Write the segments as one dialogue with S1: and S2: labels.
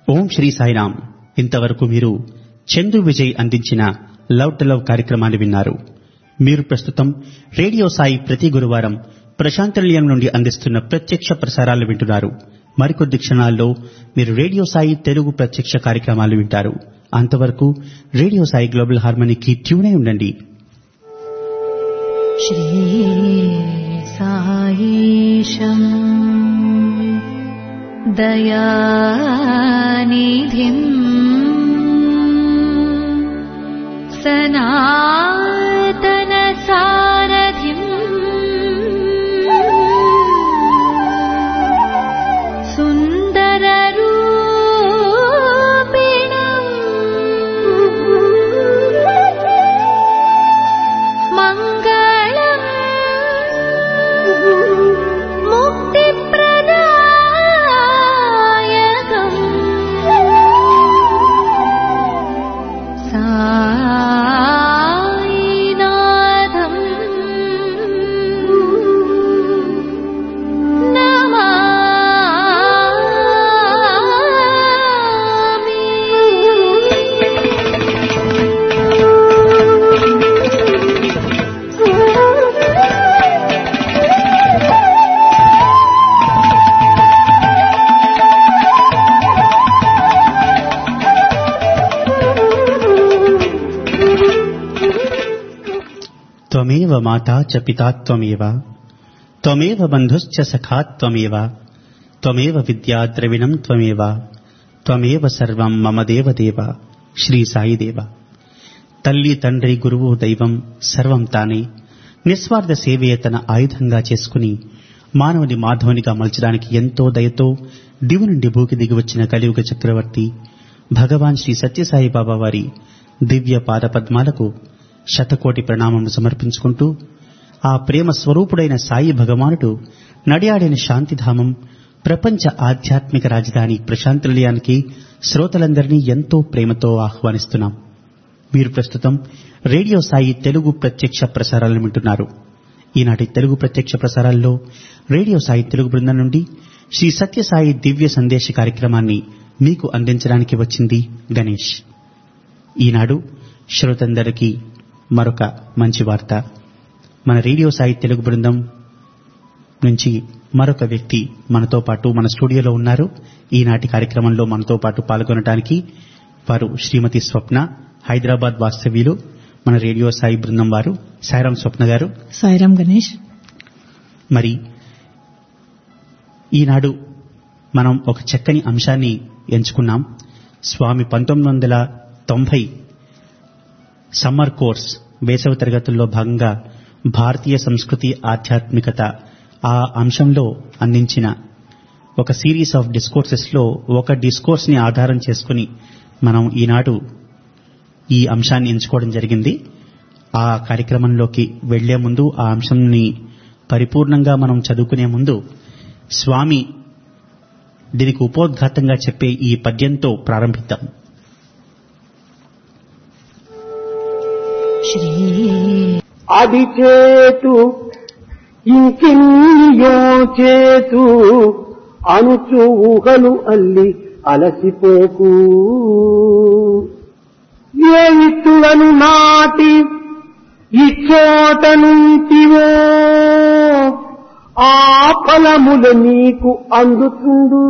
S1: ఓం శ్రీ సాయిరామ్ ఇంతవరకు మీరు చందు విజయ్ అందించిన లవ్ టు లవ్ కార్యక్రమాన్ని విన్నారు మీరు ప్రస్తుతం రేడియో సాయి ప్రతి గురువారం ప్రశాంత నిలయం నుండి అందిస్తున్న ప్రత్యక్ష ప్రసారాలు వింటున్నారు మరికొద్ది క్షణాల్లో మీరు రేడియో సాయి తెలుగు ప్రత్యక్ష కార్యక్రమాలు వింటారు అంతవరకు రేడియో సాయి గ్లోబల్ హార్మనీకి ట్యూనే ఉండండి
S2: श्रीसायीशम् दयानिधिम् सनातनसारथिम् सुन्दररूपिणम् मङ्गलम् मुक्तिप्रदायकम् सायिनाथम्
S1: త్వమేవ మాతా చ పితా త్వమేవ త్వమేవ బంధుశ్చ సఖా త్వమేవ త్వమేవ విద్యా ద్రవిణం త్వమేవ త్వమేవ సర్వం మమ దేవదేవ శ్రీ సాయిదేవ తల్లి తండ్రి గురువు దైవం సర్వం తానే నిస్వార్థ సేవే తన ఆయుధంగా చేసుకుని మానవుని మాధవునిగా మలచడానికి ఎంతో దయతో దివు నుండి భూకి దిగివచ్చిన కలియుగ చక్రవర్తి భగవాన్ శ్రీ సత్యసాయి బాబా వారి దివ్య పాదపద్మాలకు శతకోటి ప్రణామములు సమర్పించుకుంటూ ఆ ప్రేమ స్వరూపుడైన సాయి భగవానుడు నడియాడిన శాంతిధామం ప్రపంచ ఆధ్యాత్మిక రాజధాని ప్రశాంత నిలయానికి శ్రోతలందరినీ ఎంతో ప్రేమతో ఆహ్వానిస్తున్నాం మీరు ప్రస్తుతం రేడియో సాయి తెలుగు ప్రత్యక్ష ప్రసారాలను వింటున్నారు ఈనాటి తెలుగు ప్రత్యక్ష ప్రసారాల్లో రేడియో సాయి తెలుగు బృందం నుండి శ్రీ సత్యసాయి దివ్య సందేశ కార్యక్రమాన్ని మీకు అందించడానికి వచ్చింది గణేష్ ఈనాడు శ్రోతందరికీ మరొక మంచి వార్త మన రేడియో సాయి తెలుగు బృందం నుంచి మరొక వ్యక్తి మనతో పాటు మన స్టూడియోలో ఉన్నారు ఈనాటి కార్యక్రమంలో మనతో పాటు పాల్గొనడానికి వారు శ్రీమతి స్వప్న హైదరాబాద్ వాస్తవ్యులు మన రేడియో సాయి బృందం వారు సాయిరాం స్వప్న గారు
S3: సాయిరామ్ గణేష్
S1: మరి ఈనాడు మనం ఒక చక్కని అంశాన్ని ఎంచుకున్నాం స్వామి పంతొమ్మిది వందల తొంభై సమ్మర్ కోర్స్ వేసవి తరగతుల్లో భాగంగా భారతీయ సంస్కృతి ఆధ్యాత్మికత ఆ అంశంలో అందించిన ఒక సిరీస్ ఆఫ్ డిస్కోర్సెస్ లో ఒక డిస్కోర్స్ ని ఆధారం చేసుకుని మనం ఈనాడు ఈ అంశాన్ని ఎంచుకోవడం జరిగింది ఆ కార్యక్రమంలోకి వెళ్లే ముందు ఆ అంశంని పరిపూర్ణంగా మనం చదువుకునే ముందు స్వామి దీనికి ఉపోద్ఘాతంగా చెప్పే ఈ పద్యంతో ప్రారంభిద్దాం
S2: श्री
S4: అది చేతు ఇంకిన్నియో చేతు అనుచు ఊహలు అల్లి అలసిపోకు ఏ విత్తులను నాటి ఇచ్చోట నుంటివో ఆ ఫలములు నీకు అందుతుండు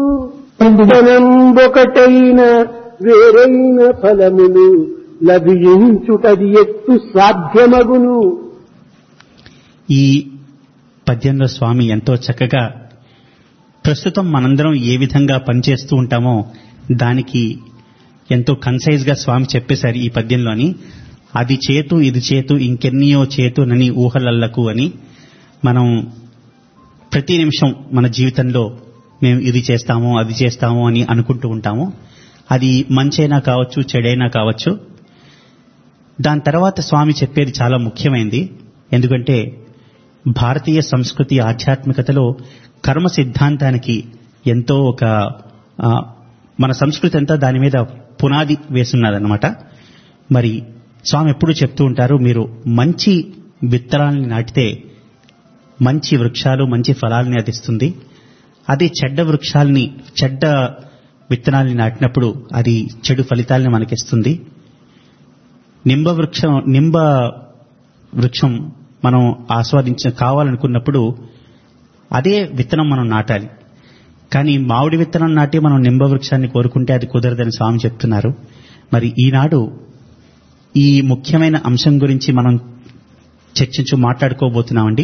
S4: ఒకటైన వేరైన ఫలములు లభించుటది ఎత్తు సాధ్యమగును
S1: ఈ పద్యంలో స్వామి ఎంతో చక్కగా ప్రస్తుతం మనందరం ఏ విధంగా పనిచేస్తూ ఉంటామో దానికి ఎంతో కన్సైజ్ గా స్వామి చెప్పేశారు ఈ పద్యంలోని అది చేతు ఇది చేతు ఇంకెన్నియో చేతునని ఊహలల్లకు అని మనం ప్రతి నిమిషం మన జీవితంలో మేము ఇది చేస్తాము అది చేస్తాము అని అనుకుంటూ ఉంటాము అది మంచైనా కావచ్చు చెడైనా కావచ్చు దాని తర్వాత స్వామి చెప్పేది చాలా ముఖ్యమైనది ఎందుకంటే భారతీయ సంస్కృతి ఆధ్యాత్మికతలో కర్మ సిద్ధాంతానికి ఎంతో ఒక ఆ, మన సంస్కృతి అంతా దాని మీద పునాది వేసున్నదన్నమాట మరి స్వామి ఎప్పుడు చెప్తూ ఉంటారు మీరు మంచి విత్తనాల్ని నాటితే మంచి వృక్షాలు మంచి ఫలాల్ని అది ఇస్తుంది అదే చెడ్డ వృక్షాల్ని చెడ్డ విత్తనాల్ని నాటినప్పుడు అది చెడు ఫలితాలను మనకిస్తుంది నింబ వృక్షం నింబ వృక్షం మనం ఆస్వాదించ కావాలనుకున్నప్పుడు అదే విత్తనం మనం నాటాలి కానీ మామిడి విత్తనం నాటి మనం నింబ వృక్షాన్ని కోరుకుంటే అది కుదరదని స్వామి చెప్తున్నారు మరి ఈనాడు ఈ ముఖ్యమైన అంశం గురించి మనం చర్చించు మాట్లాడుకోబోతున్నామండి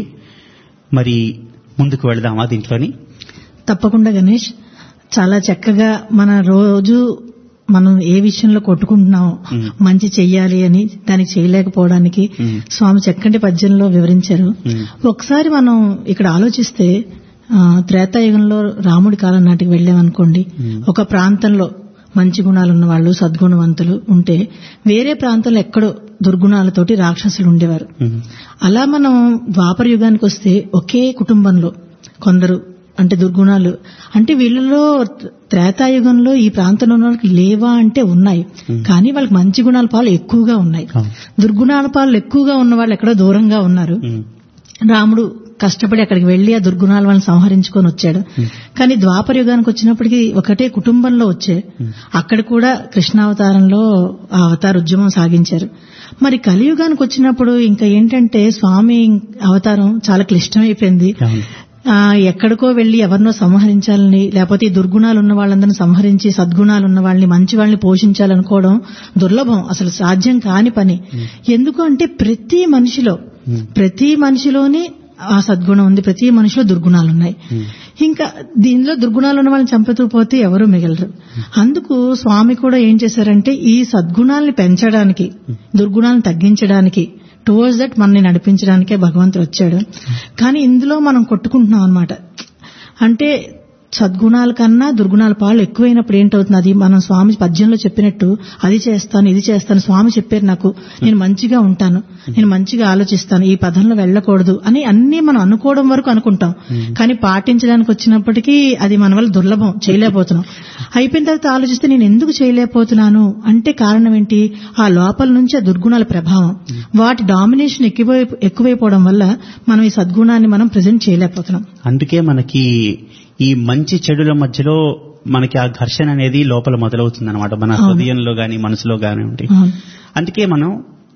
S1: మరి ముందుకు వెళదామా దీంట్లోని
S3: తప్పకుండా గణేష్ చాలా చక్కగా మన రోజు మనం ఏ విషయంలో కొట్టుకుంటున్నాం
S1: మ్మ్.
S3: మంచి చెయ్యాలి అని దానికి చేయలేకపోవడానికి
S1: మ్మ్.
S3: స్వామి చక్కటి పద్యంలో వివరించారు
S1: మ్మ్.
S3: ఒకసారి మనం ఇక్కడ ఆలోచిస్తే ఆ, త్రేతాయుగంలో రాముడి కాలం నాటికి వెళ్ళామనుకోండి
S1: మ్మ్.
S3: ఒక ప్రాంతంలో మంచి గుణాలు ఉన్న వాళ్ళు సద్గుణవంతులు ఉంటే వేరే ప్రాంతంలో ఎక్కడో దుర్గుణాలతోటి రాక్షసులు ఉండేవారు
S1: ఉమ్,
S3: అలా మనం ద్వాపర యుగానికి వస్తే ఒకే కుటుంబంలో కొందరు అంటే దుర్గుణాలు అంటే వీళ్ళలో త్రేతాయుగంలో ఈ ప్రాంతంలో ఉన్న వాళ్ళకి లేవా అంటే ఉన్నాయి కానీ వాళ్ళకి మంచి గుణాల పాలు ఎక్కువగా ఉన్నాయి
S1: అవును.
S3: దుర్గుణాల పాలు ఎక్కువగా ఉన్న వాళ్ళు ఎక్కడో దూరంగా ఉన్నారు
S1: ఉమ్,
S3: రాముడు కష్టపడి అక్కడికి వెళ్లి ఆ దుర్గుణాల వాళ్ళని సంహరించుకొని వచ్చాడు కానీ ద్వాపర యుగానికి వచ్చినప్పటికీ ఒకటే కుటుంబంలో వచ్చే అక్కడ కూడా కృష్ణావతారంలో ఆ అవతార ఉద్యమం సాగించారు మరి కలియుగానికి వచ్చినప్పుడు ఇంకా ఏంటంటే స్వామి అవతారం చాలా క్లిష్టమైపోయింది
S1: అవును.
S3: ఆ, ఎక్కడికో వెళ్లి ఎవరినో సంహరించాలని లేకపోతే ఈ దుర్గుణాలు ఉన్న వాళ్ళందరినీ సంహరించి సద్గుణాలు ఉన్న వాళ్ళని మంచి వాళ్ళని పోషించాలనుకోవడం దుర్లభం అసలు సాధ్యం కాని పని ఎందుకు అంటే ప్రతి మనిషిలో ప్రతి మనిషిలోని ఆ సద్గుణం ఉంది ప్రతి మనిషిలో దుర్గుణాలు ఉన్నాయి ఇంకా దీనిలో దుర్గుణాలు ఉన్న వాళ్ళని చంపుతూ పోతే ఎవరూ మిగలరు అందుకు స్వామి కూడా ఏం చేశారంటే ఈ సద్గుణాల్ని పెంచడానికి దుర్గుణాలను తగ్గించడానికి టువర్డ్స్ దట్ మనని నడిపించడానికే భగవంతుడు వచ్చాడు కానీ ఇందులో మనం కొట్టుకుంటున్నాం అనమాట అంటే సద్గుణాల కన్నా దుర్గుణాల పాలు ఎక్కువైనప్పుడు ఏంటవుతుంది అది మనం స్వామి పద్యంలో చెప్పినట్టు అది చేస్తాను ఇది చేస్తాను స్వామి చెప్పారు నాకు నేను మంచిగా ఉంటాను నేను మంచిగా ఆలోచిస్తాను ఈ పదంలో వెళ్ళకూడదు అని అన్ని మనం అనుకోవడం వరకు అనుకుంటాం కానీ పాటించడానికి వచ్చినప్పటికీ అది మన వల్ల దుర్లభం చేయలేకపోతున్నాం అయిపోయిన తర్వాత ఆలోచిస్తే నేను ఎందుకు చేయలేకపోతున్నాను అంటే కారణం ఏంటి ఆ లోపల నుంచి ఆ దుర్గుణాల ప్రభావం వాటి డామినేషన్ ఎక్కువై ఎక్కువైపోవడం వల్ల మనం ఈ సద్గుణాన్ని మనం ప్రజెంట్ చేయలేకపోతున్నాం
S1: అందుకే మనకి ఈ మంచి చెడుల మధ్యలో మనకి ఆ ఘర్షణ అనేది లోపల మొదలవుతుంది అనమాట మన
S3: అవును.
S1: హృదయంలో గాని మనసులో గానివ్వండి
S3: అవును.
S1: అందుకే మనం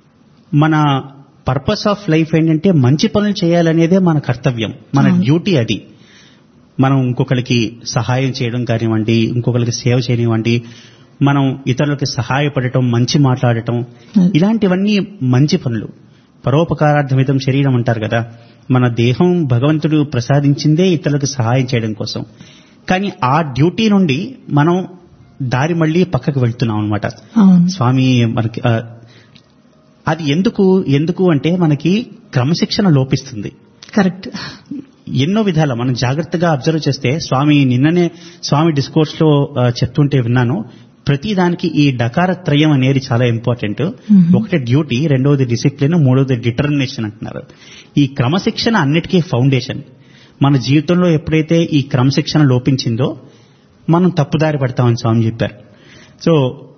S1: మన పర్పస్ ఆఫ్ లైఫ్ ఏంటంటే మంచి పనులు చేయాలనేదే మన కర్తవ్యం మన
S3: అవును.
S1: డ్యూటీ అది మనం ఇంకొకరికి సహాయం చేయడం కానివ్వండి ఇంకొకరికి సేవ చేయనివ్వండి మనం ఇతరులకి సహాయపడటం మంచి మాట్లాడటం
S3: అవును.
S1: ఇలాంటివన్నీ మంచి పనులు పరోపకారార్థమితం శరీరం అంటారు కదా మన దేహం భగవంతుడు ప్రసాదించిందే ఇతరులకు సహాయం చేయడం కోసం కానీ ఆ డ్యూటీ నుండి మనం దారి మళ్ళీ పక్కకు వెళ్తున్నాం అనమాట
S3: అవును
S1: స్వామి మనకి ఆ, అది ఎందుకు ఎందుకు అంటే మనకి క్రమశిక్షణ లోపిస్తుంది
S3: కరెక్ట్
S1: ఎన్నో విధాల మనం జాగ్రత్తగా అబ్జర్వ్ చేస్తే స్వామి నిన్ననే స్వామి డిస్కోర్స్ లో ఆ, చెప్తుంటే విన్నాను ప్రతి దానికి ఈ డకార త్రయం అనేది చాలా ఇంపార్టెంట్
S3: Mhm.
S1: ఒకటి డ్యూటీ రెండవది డిసిప్లిన్ మూడవది డిటర్మినేషన్ అంటున్నారు ఈ క్రమశిక్షణ అన్నిటికీ ఫౌండేషన్ మన జీవితంలో ఎప్పుడైతే ఈ క్రమశిక్షణ లోపించిందో మనం తప్పుదారి పడతామని స్వామి చెప్పారు సో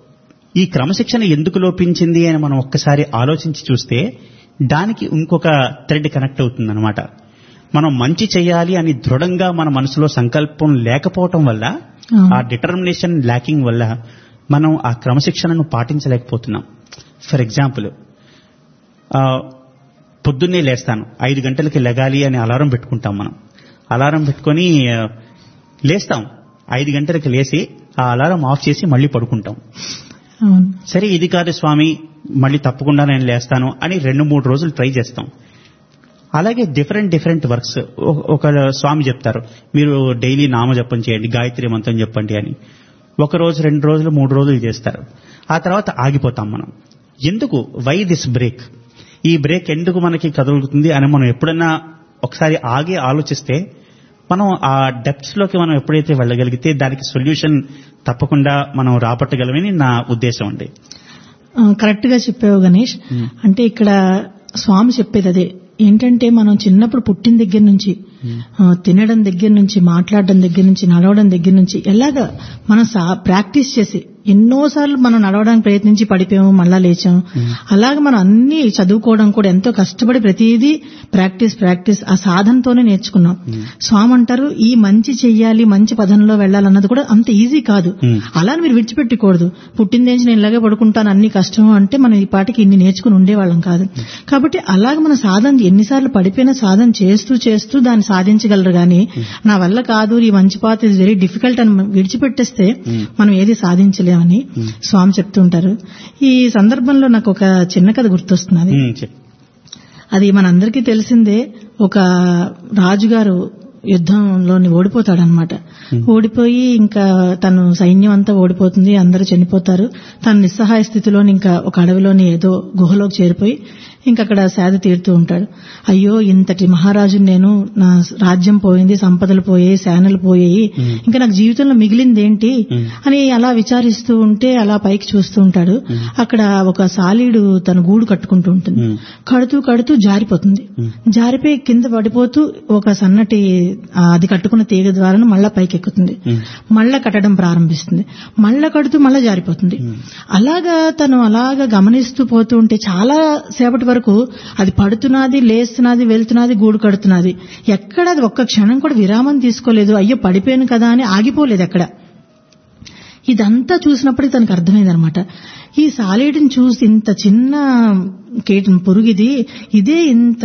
S1: ఈ క్రమశిక్షణ ఎందుకు లోపించింది అని మనం ఒక్కసారి ఆలోచించి చూస్తే దానికి ఇంకొక థ్రెడ్ కనెక్ట్ అవుతుందన్నమాట మనం మంచి చేయాలి అని దృఢంగా మన మనసులో సంకల్పం లేకపోవటం వల్ల
S3: అవును.
S1: ఆ డిటర్మినేషన్ ల్యాకింగ్ వల్ల మనం ఆ క్రమశిక్షణను పాటించలేకపోతున్నాం ఫర్ ఎగ్జాంపుల్ పొద్దున్నే లేస్తాను ఐదు గంటలకి లెగాలి అని అలారం పెట్టుకుంటాం మనం అలారం పెట్టుకొని ఆ, లేస్తాం ఐదు గంటలకి లేచి ఆ అలారం ఆఫ్ చేసి మళ్ళీ పడుకుంటాం
S3: అవును
S1: సరే ఇది కాదు స్వామి మళ్ళీ తప్పకుండా నేను లేస్తాను అని రెండు మూడు రోజులు ట్రై చేస్తాం అలాగే డిఫరెంట్ డిఫరెంట్ వర్క్స్ ఒక స్వామి చెప్తారు మీరు డైలీ నామజపం చేయండి గాయత్రి మంత్రం చెప్పండి అని ఒక రోజు రెండు రోజులు మూడు రోజులు చేస్తారు ఆ తర్వాత ఆగిపోతాం మనం ఎందుకు వై దిస్ బ్రేక్ ఈ బ్రేక్ ఎందుకు మనకి కదులుతుంది అని మనం ఎప్పుడన్నా ఒకసారి ఆగి ఆలోచిస్తే మనం ఆ డెప్త్స్ లోకి మనం ఎప్పుడైతే వెళ్ళగలిగితే దానికి సొల్యూషన్ తప్పకుండా మనం రాబట్టగలమని నా ఉద్దేశం అండి
S3: కరెక్ట్ గా చెప్పావు గణేష్ అంటే ఇక్కడ స్వామి చెప్పేది అదే ఏంటంటే మనం చిన్నప్పుడు పుట్టిన దగ్గర నుంచి ఆ, తినడం దగ్గర నుంచి మాట్లాడడం దగ్గర నుంచి నడవడం దగ్గర నుంచి ఎలాగా మనం సా- ప్రాక్టీస్ చేసి ఎన్నోసార్లు మనం నడవడానికి ప్రయత్నించి పడిపోయాము మళ్ళా లేచాము అలాగే మనం అన్ని చదువుకోవడం కూడా ఎంతో కష్టపడి ప్రతిదీ ప్రాక్టీస్ ప్రాక్టీస్ ఆ సాధనతోనే నేర్చుకున్నాం స్వామి అంటారు ఈ మంచి చెయ్యాలి మంచి పదంలో వెళ్ళాలన్నది కూడా అంత ఈజీ కాదు
S1: Hmm.
S3: అలా అని మీరు విడిచిపెట్టకూడదు పుట్టిందేంచి నేను ఇలాగే పడుకుంటాను అన్ని కష్టము అంటే మనం ఈ పాటికి ఇన్ని నేర్చుకుని ఉండేవాళ్ళం కాదు కాబట్టి అలాగే మన సాధన ఎన్నిసార్లు పడిపోయినా సాధన చేస్తూ చేస్తూ దాన్ని సాధించగలరు గాని నా వల్ల కాదు ఈ మంచి పాత ఇస్ వెరీ డిఫికల్ట్ అని విడిచిపెట్టేస్తే మనం ఏది సాధించలేమని స్వామి చెప్తుంటారు ఈ సందర్భంలో నాకు ఒక చిన్న కథ గుర్తొస్తున్నది
S1: ఉమ్, చెప్పు
S3: అది మనందరికీ తెలిసిందే ఒక రాజుగారు యుద్ధంలోని ఓడిపోతాడనమాట ఓడిపోయి ఇంకా తను సైన్యం అంతా ఓడిపోతుంది అందరూ చనిపోతారు తను నిస్సహాయ స్థితిలోని ఇంకా ఒక అడవిలోని ఏదో గుహలోకి చేరిపోయి ఇంకా అక్కడ సేద తీరుతూ ఉంటాడు అయ్యో ఇంతటి మహారాజు నేను నా రాజ్యం పోయింది సంపదలు పోయాయి సేనలు పోయాయి ఇంకా నాకు జీవితంలో మిగిలింది ఏంటి అని అలా విచారిస్తూ ఉంటే అలా పైకి చూస్తూ ఉంటాడు అక్కడ ఒక సాలీడు తన గూడు కట్టుకుంటూ ఉంటుంది
S1: ఉమ్,
S3: కడుతూ కడుతూ జారిపోతుంది జారిపోయి కింద పడిపోతూ ఒక సన్నటి ఆ, అది కట్టుకున్న తీగ ద్వారా మళ్ళా పైకి ఎక్కుతుంది మళ్ళా కట్టడం ప్రారంభిస్తుంది మళ్ళా కడుతూ మళ్ళా జారిపోతుంది అలాగా తను అలాగా గమనిస్తూ పోతూ ఉంటే చాలా సేపటి వరకు అది పడుతున్నది లేస్తున్నది వెళ్తున్నది గూడు కడుతున్నది ఎక్కడ అది ఒక్క క్షణం కూడా విరామం తీసుకోలేదు అయ్యో పడిపోయాను కదా అని ఆగిపోలేదు ఎక్కడ ఇదంతా చూసినప్పటికీ తనకు అర్థమైందనమాట ఈ సాలీడుని చూసి ఇంత చిన్న కీటం పురుగిది ఇదే ఇంత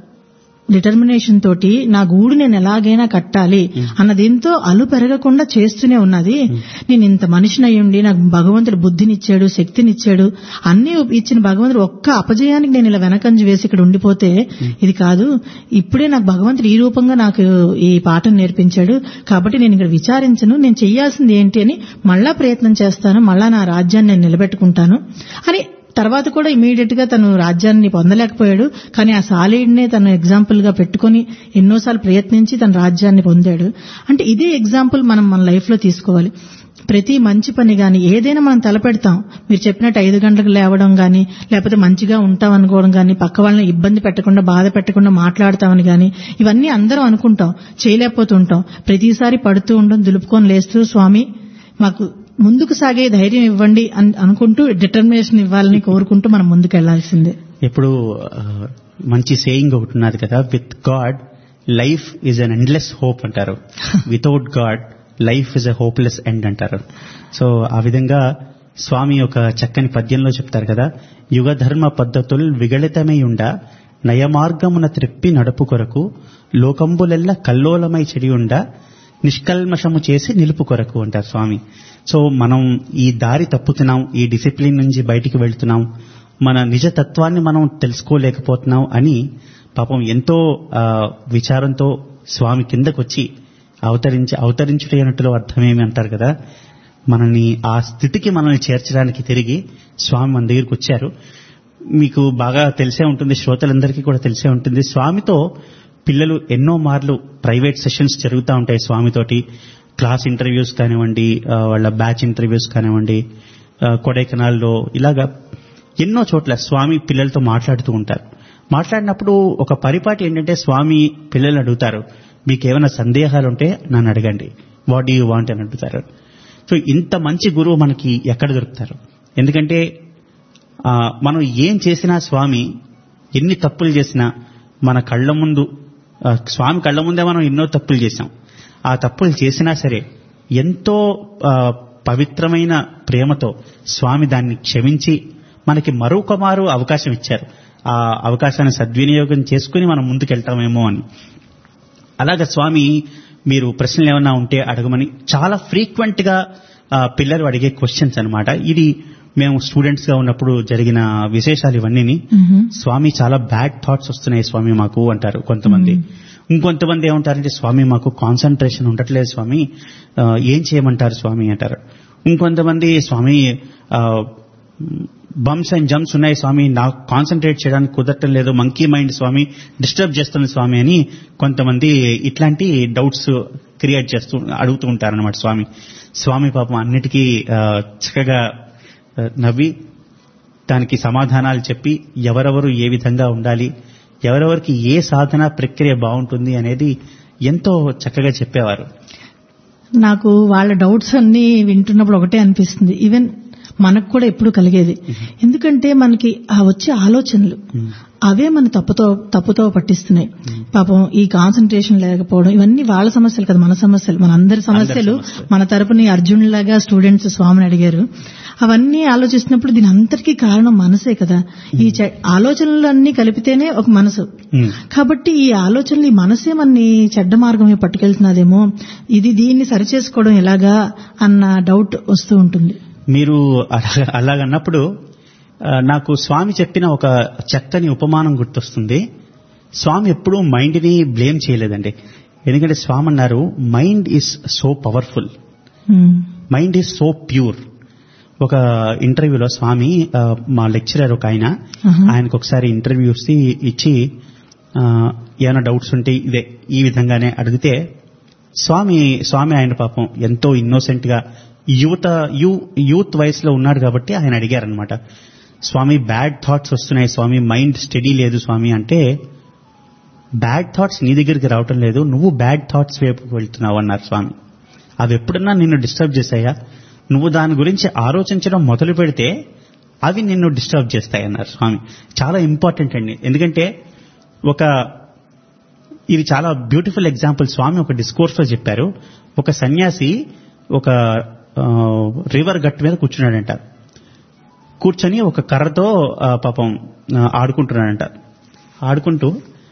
S3: డిటర్మినేషన్ తోటి నా గూడు నేను ఎలాగైనా కట్టాలి అన్న దీంతో అలు పెరగకుండా చేస్తూనే ఉన్నది నేను ఇంత మనిషిని అయ్యుండి నాకు భగవంతుడు బుద్ధినిచ్చాడు శక్తినిచ్చాడు అన్ని ఇచ్చిన భగవంతుడు ఒక్క అపజయానికి నేను ఇలా వెనకంజి వేసి ఇక్కడ ఉండిపోతే ఇది కాదు ఇప్పుడే నాకు భగవంతుడు ఈ రూపంగా నాకు ఈ పాఠం నేర్పించాడు కాబట్టి నేను ఇక్కడ విచారించను నేను చెయ్యాల్సింది ఏంటి అని మళ్ళా ప్రయత్నం చేస్తాను మళ్ళా నా రాజ్యాన్ని నేను నిలబెట్టుకుంటాను అని తర్వాత కూడా ఇమీడియట్ గా తను రాజ్యాన్ని పొందలేకపోయాడు కానీ ఆ సాలీడ్నే తను ఎగ్జాంపుల్ గా పెట్టుకుని ఎన్నోసార్లు ప్రయత్నించి తన రాజ్యాన్ని పొందాడు అంటే ఇదే ఎగ్జాంపుల్ మనం మన లైఫ్ లో తీసుకోవాలి ప్రతి మంచి పని గాని ఏదైనా మనం తలపెడతాం మీరు చెప్పినట్టు ఐదు గంటలకు లేవడం గాని లేకపోతే మంచిగా ఉంటాం అనుకోవడం గాని పక్క వాళ్ళని ఇబ్బంది పెట్టకుండా బాధ పెట్టకుండా మాట్లాడతామని గాని ఇవన్నీ అందరం అనుకుంటాం చేయలేకపోతుంటాం ప్రతిసారి పడుతూ ఉండడం దులుపుకొని లేస్తూ స్వామి మాకు ముందుకు సాగే ధైర్యం ఇవ్వండి అని అనుకుంటూ డిటర్మినేషన్ ఇవ్వాలని కోరుకుంటూ మనం ముందుకు వెళ్లాల్సిందే
S1: ఇప్పుడు ఆ, మంచి సేయింగ్ ఒకటి ఉన్నది కదా with God life is an endless hope అంటారు without God life is a hopeless end అంటారు సో ఆ విధంగా స్వామి ఒక చక్కని పద్యంలో చెప్తారు కదా యుగ ధర్మ పద్ధతులు విగళితమై ఉండ నయమార్గమున త్రిప్పి నడుపు కొరకు లోకంబులెల్ల కల్లోలమై చెడి ఉండ నిష్కల్మషము చేసి నిలుపు కొరకు అంటారు స్వామి సో మనం ఈ దారి తప్పుతున్నాం ఈ డిసిప్లిన్ నుంచి బయటికి వెళ్తున్నాం మన నిజ తత్వాన్ని మనం తెలుసుకోలేకపోతున్నాం అని పాపం ఎంతో ఆ, విచారంతో స్వామి కిందకొచ్చి అవతరించి అవతరించుట అన్నట్టులో అర్థమేమి అంటారు కదా మనల్ని ఆ స్థితికి మనల్ని చేర్చడానికి తిరిగి స్వామి మన దగ్గరికి వచ్చారు మీకు బాగా తెలిసే ఉంటుంది శ్రోతలందరికీ కూడా తెలిసే ఉంటుంది స్వామితో పిల్లలు ఎన్నో మార్లు ప్రైవేట్ సెషన్స్ జరుగుతూ ఉంటాయి స్వామితోటి క్లాస్ ఇంటర్వ్యూస్ కానివ్వండి ఆ, వాళ్ళ బ్యాచ్ ఇంటర్వ్యూస్ కానివ్వండి ఆ, కొడైకెనాల్లో ఇలాగా ఎన్నో చోట్ల స్వామి పిల్లలతో మాట్లాడుతూ ఉంటారు మాట్లాడినప్పుడు ఒక పరిపాటి ఏంటంటే స్వామి పిల్లలు అడుగుతారు మీకు ఏమైనా సందేహాలు ఉంటే నన్ను అడగండి వాట్ యూ వాంట్ అని అడుగుతారు సో ఇంత మంచి గురువు మనకి ఎక్కడ దొరుకుతారు ఎందుకంటే ఆ, మనం ఏం చేసినా స్వామి ఎన్ని తప్పులు చేసినా మన కళ్ళ ముందు ఆ, స్వామి కళ్ళ ముందే మనం ఎన్నో తప్పులు చేశాం ఆ తప్పులు చేసినా సరే ఎంతో ఆ, పవిత్రమైన ప్రేమతో స్వామి దాన్ని క్షమించి మనకి మరొక మారు అవకాశం ఇచ్చారు ఆ అవకాశాన్ని సద్వినియోగం చేసుకుని మనం ముందుకెళ్తామేమో అని అలాగే స్వామి మీరు ప్రశ్నలు ఏమన్నా ఉంటే అడగమని చాలా ఫ్రీక్వెంట్ గా ఆ, పిల్లలు అడిగే క్వశ్చన్స్ అన్నమాట ఇది మేము స్టూడెంట్స్ గా ఉన్నప్పుడు జరిగిన విశేషాలు ఇవన్నీ స్వామి చాలా బ్యాడ్ థాట్స్ వస్తున్నాయి స్వామి మాకు అంటారు కొంతమంది ఇంకొంతమంది ఏమంటారంటే స్వామి మాకు కాన్సన్ట్రేషన్ ఉండట్లేదు స్వామి ఆ, ఏం చేయమంటారు స్వామి అంటారు ఇంకొంతమంది స్వామి బంప్స్ అండ్ జంప్స్ ఉన్నాయి స్వామి నాకు కాన్సన్ట్రేట్ చేయడానికి కుదరటం లేదు మంకీ మైండ్ స్వామి డిస్టర్బ్ చేస్తుంది స్వామి అని కొంతమంది ఇట్లాంటి డౌట్స్ క్రియేట్ చేస్తూ అడుగుతూ ఉంటారన్నమాట స్వామి స్వామి పాపం అన్నిటికీ ఆ, చక్కగా ఆ, నవ్వి దానికి సమాధానాలు చెప్పి ఎవరెవరు ఏ విధంగా ఉండాలి ఎవరెవరికి ఏ సాధన ప్రక్రియ బాగుంటుంది అనేది ఎంతో చక్కగా చెప్పేవారు
S3: నాకు వాళ్ళ డౌట్స్ అన్ని వింటున్నప్పుడు ఒకటే అనిపిస్తుంది ఈవెన్ మనకు కూడా ఎప్పుడు కలిగేది ఎందుకంటే మనకి ఆ వచ్చే ఆలోచనలు అవే మన తప్పుతో తప్పుతో పట్టిస్తున్నాయి పాపం ఈ కాన్సన్ట్రేషన్ లేకపోవడం ఇవన్నీ వాళ్ళ సమస్యలు కదా మన సమస్యలు మన అందరి సమస్యలు
S1: సమస్యలు.
S3: మన తరపున అర్జున్ లాగా స్టూడెంట్స్ స్వామిని అడిగారు అవన్నీ ఆలోచిస్తున్నప్పుడు దీని అంతటికీ కారణం మనసే కదా ఈ చె- ఆలోచనలు అన్ని కలిపితేనే ఒక మనసు
S1: ఉమ్.
S3: కాబట్టి ఈ ఆలోచనలు ఈ మనసే మనని చెడ్డ మార్గమే పట్టుకెళ్తున్నదేమో ఇది దీన్ని సరిచేసుకోవడం ఎలాగా అన్న డౌట్ వస్తూ ఉంటుంది
S1: మీరు అలా- అలాగన్నప్పుడు ఆ, నాకు స్వామి చెప్పిన ఒక చక్కని ఉపమానం గుర్తొస్తుంది స్వామి ఎప్పుడూ మైండ్ని బ్లేమ్ చేయలేదండి ఎందుకంటే స్వామి అన్నారు mind is so powerful
S3: um,
S1: mind is so pure ఒక ఇంటర్వ్యూలో స్వామి ఆ, మా లెక్చరర్ ఒక ఆయన
S3: ఆహా.
S1: ఆయనకు ఒకసారి ఇంటర్వ్యూ ఇచ్చి ఆ, ఏమైనా డౌట్స్ ఉంటే ఇదే ఈ విధంగానే అడిగితే స్వామి స్వామి ఆయన పాపం ఎంతో ఇన్నోసెంట్ గా యువత యూ యూత్ వయసులో ఉన్నాడు కాబట్టి ఆయన అడిగారనమాట స్వామి బ్యాడ్ థాట్స్ వస్తున్నాయి స్వామి మైండ్ స్టడీ లేదు స్వామి అంటే బ్యాడ్ థాట్స్ నీ దగ్గరికి రావటం లేదు నువ్వు బ్యాడ్ థాట్స్ వైపుకు వెళ్తున్నావు అన్నారు స్వామి అవి ఎప్పుడన్నా నిన్ను డిస్టర్బ్ చేశాయా నువ్వు దాని గురించి ఆలోచించడం మొదలు పెడితే అవి నిన్ను డిస్టర్బ్ చేస్తాయి అన్నారు స్వామి చాలా ఇంపార్టెంట్ అండి ఎందుకంటే ఒక ఇది చాలా బ్యూటిఫుల్ ఎగ్జాంపుల్ స్వామి ఒక డిస్కోర్స్ లో చెప్పారు ఒక సన్యాసి ఒక రివర్ గట్ మీద కూర్చున్నాడంట కూర్చొని ఒక కర్రతో ఆ, పాపం ఆ, ఆడుకుంటున్నాడంట ఆడుకుంటూ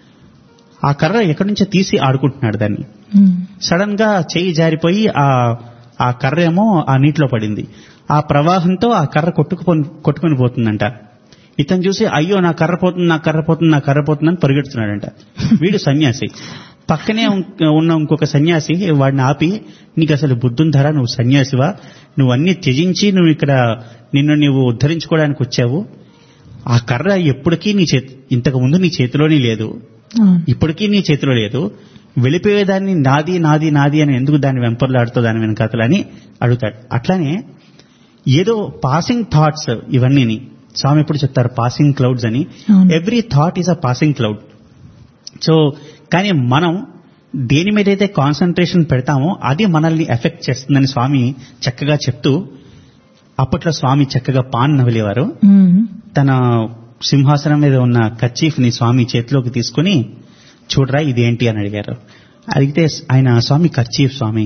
S1: ఆ కర్ర ఎక్కడి నుంచో తీసి ఆడుకుంటున్నాడు దాన్ని
S3: ఉమ్,
S1: సడన్ గా చెయ్యి జారిపోయి ఆ ఆ కర్ర ఏమో ఆ నీటిలో పడింది ఆ ప్రవాహంతో ఆ కర్ర కొట్టుకుపో కొట్టుకుని పోతుందంట ఇతను చూసి అయ్యో నా కర్ర పోతుంది నా కర్ర పోతుంది నా కర్ర పోతుందని పరిగెడుతున్నాడంట వీడు సన్యాసి పక్కనే ఉం- ఉన్న ఇంకొక సన్యాసి వాడిని ఆపి నీకు అసలు బుద్ధుంధరా నువ్వు సన్యాసివా నువ్వు అన్ని త్యజించి నువ్వు ఇక్కడ నిన్ను నీవు ఉద్ధరించుకోవడానికి వచ్చావు ఆ కర్ర ఎప్పటికీ నీ చేతి ఇంతకు ముందు నీ చేతిలోనే లేదు
S3: అవును.
S1: ఇప్పటికీ నీ చేతిలో లేదు వెళ్ళిపోయేదాన్ని నాది నాది నాది అని ఎందుకు దాన్ని వెంపర్లాడుతో దాని వెనకాతలు అని అడుగుతాడు అట్లానే ఏదో పాసింగ్ థాట్స్ ఇవన్నీని స్వామి ఎప్పుడు చెప్తారు పాసింగ్ క్లౌడ్స్ అని
S3: అవును.
S1: Every thought is a passing cloud so కానీ మనం దేని మీద అయితే కాన్సన్ట్రేషన్ పెడతామో అది మనల్ని ఎఫెక్ట్ చేస్తుందని స్వామి చక్కగా చెప్తూ అప్పట్లో స్వామి చక్కగా పాన్ నవిలేవారు
S3: ఉమ్,
S1: తన సింహాసనం మీద ఉన్న కర్చీఫ్ ని స్వామి చేతిలోకి తీసుకుని చూడరా ఇదేంటి అని అడిగారు అడిగితే ఆయన Swami kerchief Swami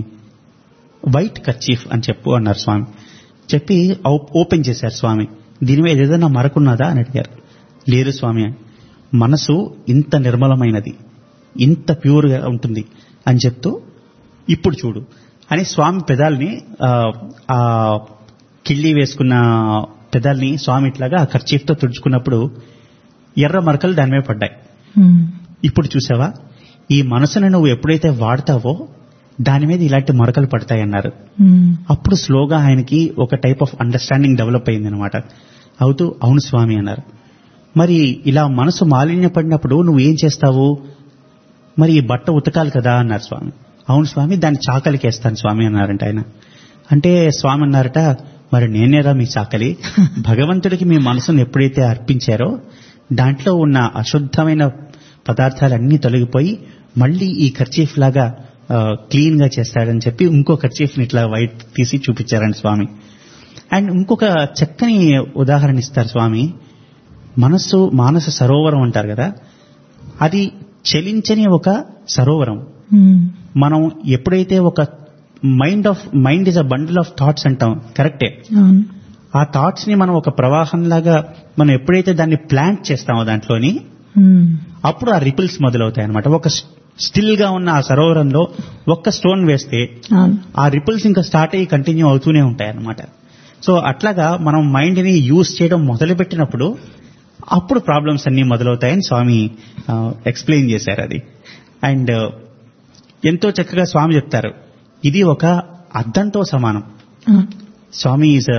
S1: white kerchief అని చెప్పు అన్నారు స్వామి చెప్పి ఓ- ఓపెన్ చేశారు స్వామి దీని మీద ఏదైనా మరకున్నదా అని అడిగారు లేదు స్వామి అని. మనసు ఇంత నిర్మలమైనది ఇంత ప్యూర్గా ఉంటుంది అని చెప్తూ ఇప్పుడు చూడు అని స్వామి పెదాల్ని ఆ, ఆ కిళ్ళి వేసుకున్న పెదాల్ని స్వామి ఇట్లాగా ఆ ఖర్చీఫ్తో తుడుచుకున్నప్పుడు ఎర్ర మరకలు దాని మీద పడ్డాయి
S3: ఉమ్,
S1: ఇప్పుడు చూసావా ఈ మనసును నువ్వు ఎప్పుడైతే వాడతావో దాని మీద ఇలాంటి మరకలు పడతాయన్నారు
S3: ఉమ్,
S1: అప్పుడు స్లోగా ఆయనకి ఒక టైప్ ఆఫ్ అండర్స్టాండింగ్ డెవలప్ అయింది అనమాట అవుతూ అవును స్వామి అన్నారు మరి ఇలా మనసు మాలిన్య పడినప్పుడు నువ్వు ఏం చేస్తావు మరి ఈ బట్ట ఉతకాలి కదా అన్నారు స్వామి అవును స్వామి దాన్ని చాకలికి వేస్తాను స్వామి అన్నారంట ఆయన అంటే స్వామి అన్నారట మరి నేనేరా మీ చాకలి భగవంతుడికి మీ మనసును ఎప్పుడైతే అర్పించారో దాంట్లో ఉన్న అశుద్ధమైన పదార్థాలన్నీ తొలగిపోయి మళ్ళీ ఈ ఖర్చీఫ్ లాగా క్లీన్ గా చేస్తాడని చెప్పి ఇంకో ఖర్చీఫ్ ని ఇట్లా వైట్ తీసి చూపించారండి స్వామి అండ్ ఇంకొక చక్కని ఉదాహరణ ఇస్తారు స్వామి మనస్సు మానస సరోవరం అంటారు కదా అది చలించని ఒక సరోవరం
S3: ఉమ్,
S1: మనం ఎప్పుడైతే ఒక mind of mind is a bundle of thoughts అంటాం కరెక్టే
S3: అవును
S1: ఆ థాట్స్ ని మనం ఒక ప్రవాహంలాగా మనం ఎప్పుడైతే దాన్ని ప్లాంట్ చేస్తామో దాంట్లోని
S3: ఉమ్,
S1: అప్పుడు ఆ రిపిల్స్ మొదలవుతాయి అనమాట ఒక స్టిల్ గా ఉన్న ఆ సరోవరంలో ఒక్క స్టోన్ వేస్తే
S3: అవును
S1: ఆ రిపుల్స్ ఇంకా స్టార్ట్ అయ్యి కంటిన్యూ అవుతూనే ఉంటాయి అన్నమాట సో అట్లాగా మనం మైండ్ ని యూజ్ చేయడం మొదలుపెట్టినప్పుడు అప్పుడు ప్రాబ్లమ్స్ అన్ని మొదలవుతాయని స్వామి ఎక్స్ప్లెయిన్ చేశారు అది అండ్ ఎంతో చక్కగా స్వామి చెప్తారు ఇది ఒక అద్దంతో సమానం
S3: అవును.
S1: స్వామి ఈజ్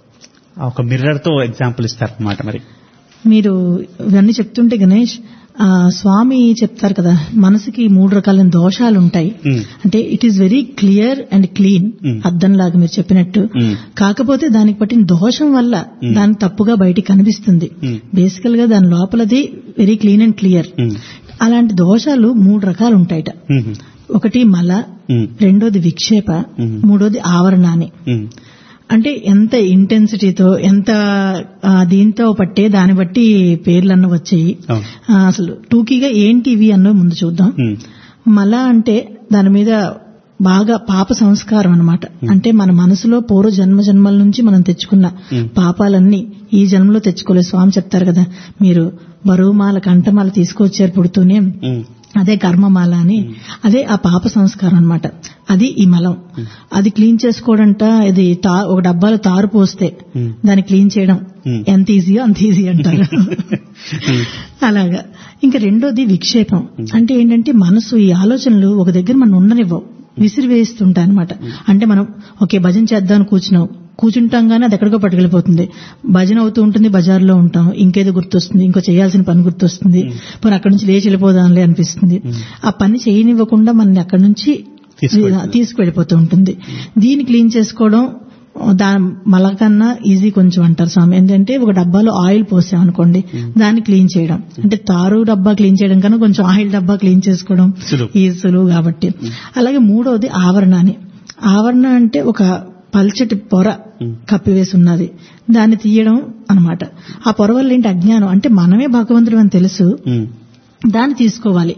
S1: ఒక మిర్రర్ తో ఎగ్జాంపుల్ ఇస్తారు అనమాట మరి
S3: మీరు ఇవన్నీ చెప్తుంటే గణేష్ ఆ, స్వామి చెప్తారు కదా మనసుకి మూడు రకాలైన దోషాలు ఉంటాయి
S1: Hmm.
S3: అంటే it is very clear and clean
S1: Hmm.
S3: అద్దం లాగా మీరు చెప్పినట్టు
S1: Hmm.
S3: కాకపోతే దానికి పట్టిన దోషం వల్ల
S1: Hmm.
S3: దాని తప్పుగా బయటికి కనిపిస్తుంది
S1: Hmm.
S3: బేసికల్ గా దాని లోపలది very clean and clear
S1: um,
S3: అలాంటి దోషాలు మూడు రకాలు ఉంటాయట
S1: ఉమ్,
S3: ఒకటి మల
S1: ఉమ్,
S3: రెండోది విక్షేప
S1: మ్మ్.
S3: మూడోది ఆవరణ అని
S1: ఉమ్,
S3: అంటే ఎంత ఇంటెన్సిటీతో ఎంత ఆ, దీంతో పట్టే దాన్ని బట్టి పేర్లన్న వచ్చాయి
S1: అవును.
S3: ఆ, అసలు టూకీగా ఏంటి ఇవి అన్నో ముందు చూద్దాం
S1: ఉమ్,
S3: మల అంటే దాని మీద బాగా పాప సంస్కారం అన్నమాట అంటే మన మనసులో పూర్వ జన్మ జన్మల నుంచి మనం తెచ్చుకున్న
S1: Hmm.
S3: పాపాలన్నీ ఈ జన్మలో తెచ్చుకోలేదు స్వామి చెప్తారు కదా మీరు బరువుమాల కంఠమాల తీసుకొచ్చారు పుడుతూనే
S1: ఉమ్,
S3: అదే కర్మమాల అని అదే ఆ పాప సంస్కారం అన్నమాట అది ఈ మలం అది క్లీన్ చేసుకోవడంట ఇది తా- ఒక డబ్బాలో తారు పోస్తే
S1: Hmm.
S3: దాన్ని క్లీన్ చేయడం
S1: Hmm.
S3: ఎంత ఈజీయో అంత ఈజీ అంటారు అలాగా ఇంకా రెండోది విక్షేపం అంటే ఏంటంటే మనసు ఈ ఆలోచనలు ఒక దగ్గర మనం ఉండనివ్వవు విసిరివేస్తుంటాయి అనమాట అంటే మనం ఓకే భజన చేద్దామని కూర్చున్నాం కూర్చుంటాం గానీ అది ఎక్కడికో పట్టుకెళ్ళిపోతుంది భజన అవుతూ ఉంటుంది బజార్లో ఉంటాం ఇంకేదో గుర్తొస్తుంది ఇంకో చేయాల్సిన పని గుర్తొస్తుంది పోనీ అక్కడి నుంచి లేచి వెళ్ళిపోదాంలే అనిపిస్తుంది ఆ పని చేయనివ్వకుండా మనని అక్కడి నుంచి
S1: తీసుకువెళ్తుంది.
S3: తీసుకువెళ్ళిపోతూ ఉంటుంది దీన్ని క్లీన్ చేసుకోవడం దాని మలకన్నా ఈజీ కొంచెం అంటారు స్వామి ఏంటంటే ఒక డబ్బాలో ఆయిల్ పోసామనుకోండి దాన్ని క్లీన్ చేయడం అంటే తారు డబ్బా క్లీన్ చేయడం కన్నా కొంచెం ఆయిల్ డబ్బా క్లీన్ చేసుకోవడం
S1: సులువు.
S3: ఈ సులువు కాబట్టి అలాగే మూడవది ఆవరణ అని ఆవరణ అంటే ఒక పల్చటి పొర కప్పివేసి ఉన్నది దాన్ని తీయడం అన్నమాట ఆ పొర వల్ల ఏంటి అజ్ఞానం అంటే మనమే భగవంతుడు అని తెలుసు
S1: ఉమ్,
S3: దాన్ని తీసుకోవాలి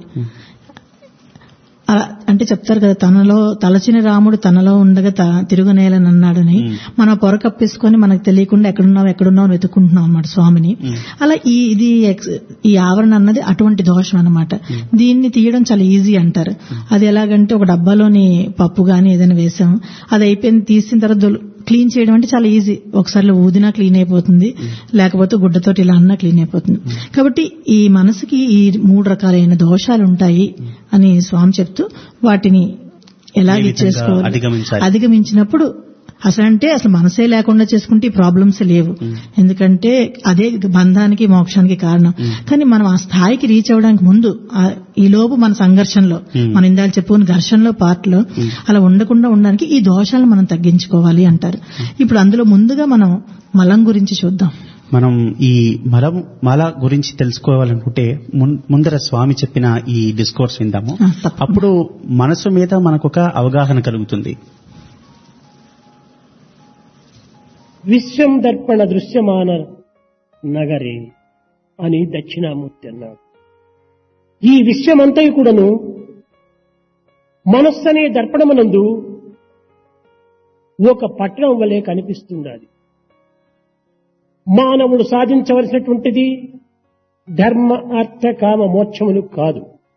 S3: అలా అంటే చెప్తారు కదా తనలో తలచిన రాముడు తనలో ఉండగా త- తిరుగునేలని అన్నాడని మనం పొర కప్పేసుకొని మనకు తెలియకుండా ఎక్కడున్నావు ఎక్కడున్నావు అని వెతుక్కుంటున్నాం అన్నమాట స్వామిని అలా ఈ ఇది ఎక్స్- ఈ ఆవరణ అన్నది అటువంటి దోషం అన్నమాట దీన్ని తీయడం చాలా ఈజీ అంటారు అది ఎలాగంటే ఒక డబ్బాలోని పప్పు గాని ఏదైనా వేసాం అది అయిపోయింది తీసిన తర్వాత దొల్- క్లీన్ చేయడం అంటే చాలా ఈజీ ఒకసారి ఊదినా క్లీన్ అయిపోతుంది లేకపోతే గుడ్డతోటి ఇలా అన్నా క్లీన్ అయిపోతుంది కాబట్టి ఈ మనసుకి ఈ మూడు రకాలైన దోషాలు ఉంటాయి అని స్వామి చెప్తూ వాటిని ఎలా
S1: ఏ విధంగా
S3: ఇచ్చేసుకోవాలి
S1: అధిగమించాలి?
S3: అధిగమించినప్పుడు అసలు అంటే అసలు మనసే లేకుండా చేసుకుంటే ఈ ప్రాబ్లమ్స్ లేవు ఎందుకంటే అదే బంధానికి మోక్షానికి కారణం కానీ మనం ఆ స్థాయికి రీచ్ అవ్వడానికి ముందు ఆ- ఈ లోపు మన సంఘర్షణలో మన ఇందాక చెప్పుకున్న ఘర్షణలో పార్ట్ లో అలా ఉండకుండా ఉండడానికి ఈ దోషాలను మనం తగ్గించుకోవాలి అంటారు ఇప్పుడు అందులో ముందుగా మనం మలం గురించి చూద్దాం
S1: మనం ఈ మలం మల గురించి తెలుసుకోవాలనుకుంటే మున్- ముందర స్వామి చెప్పిన ఈ డిస్కోర్స్ విందాము
S3: ఆ, తప్పకుండా.
S1: అప్పుడు మనసు మీద మనకొక అవగాహన కలుగుతుంది
S4: విశ్వం దర్పణ దృశ్యమాన నగరే అని దక్షిణామూర్తి అన్నాడు ఈ విశ్వమంతయు కూడాను మనస్సు అనే దర్పణమునందు ఒక పట్టణం వలె కనిపిస్తున్నది మానవుడు సాధించవలసినటువంటిది ధర్మ అర్థ కామ మోక్షములు కాదు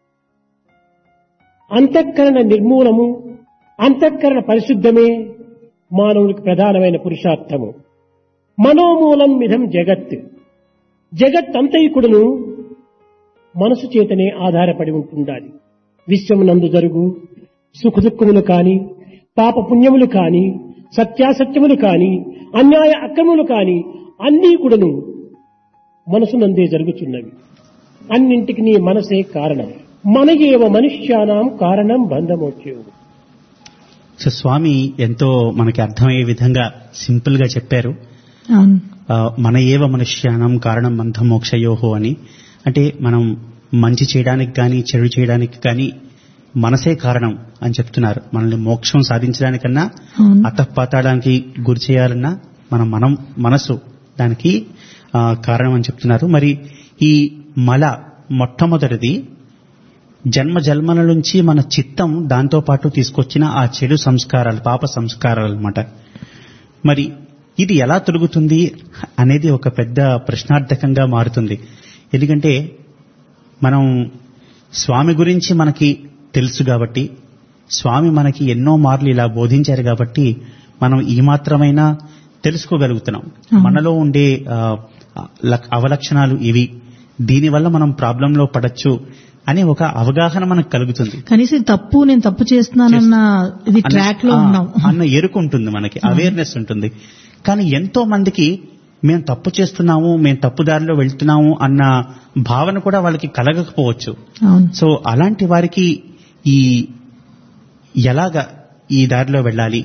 S4: అంతఃకరణ నిర్మూలము అంతఃకరణ పరిశుద్ధమే మానవునికి ప్రధానమైన పురుషార్థము మనోమూలం మిథం జగత్ జగత్ అంతయుకుడును మనసు చేతనే ఆధారపడి ఉంటుండాలి విశ్వమునందు జరుగు సుఖదుఖములు కాని పాప పుణ్యములు కాని సత్యాసత్యములు కాని అన్యాయ అక్రములు కాని అన్నీ కూడాను మనసునందే జరుగుతున్నవి అన్నింటికి నీ మనసే కారణం మన ఏవ మనుష్యానాం కారణం బంధమోచ్చేవు
S1: సో స్వామి ఎంతో మనకి అర్థమయ్యే విధంగా సింపుల్ గా చెప్పారు
S3: అవును
S1: ఆ, మన ఏవ మనుష్యానం కారణం బంధ మోక్షయోహో అని అంటే మనం మంచి చేయడానికి కానీ చెడు చేయడానికి కానీ మనసే కారణం అని చెప్తున్నారు మనల్ని మోక్షం సాధించడానికన్నా
S3: అవును
S1: అతపాతాడానికి గురి చేయాలన్నా మన మనం మనసు దానికి ఆ, కారణం అని చెప్తున్నారు మరి ఈ మల మొట్టమొదటిది జన్మ జన్మల నుంచి మన చిత్తం దాంతో పాటు తీసుకొచ్చిన ఆ చెడు సంస్కారాలు పాప సంస్కారాలు అన్నమాట మరి ఇది ఎలా తొలుగుతుంది అనేది ఒక పెద్ద ప్రశ్నార్థకంగా మారుతుంది ఎందుకంటే మనం స్వామి గురించి మనకి తెలుసు కాబట్టి స్వామి మనకి ఎన్నో మార్లు ఇలా బోధించారు కాబట్టి మనం ఈ మాత్రమైనా తెలుసుకోగలుగుతున్నాం మనలో ఉండే ఆ, లక్- అవలక్షణాలు ఇవి దీనివల్ల మనం ప్రాబ్లంలో పడచ్చు అనే ఒక అవగాహన మనకు కలుగుతుంది
S3: కనీసం తప్పు నేను తప్పు చేస్తున్నానన్న ఇది
S1: అన్న-
S3: ట్రాక్ లో
S1: ఆ,
S3: ఉన్నాం
S1: అన్న ఎరుకు ఉంటుంది మనకి అవేర్నెస్ ఉంటుంది కానీ ఎంతో మందికి మేము తప్పు చేస్తున్నాము మేము తప్పు దారిలో వెళ్తున్నాము అన్న భావన కూడా వాళ్ళకి కలగకపోవచ్చు
S3: అవును
S1: సో అలాంటి వారికి ఈ ఎలాగ ఈ దారిలో వెళ్ళాలి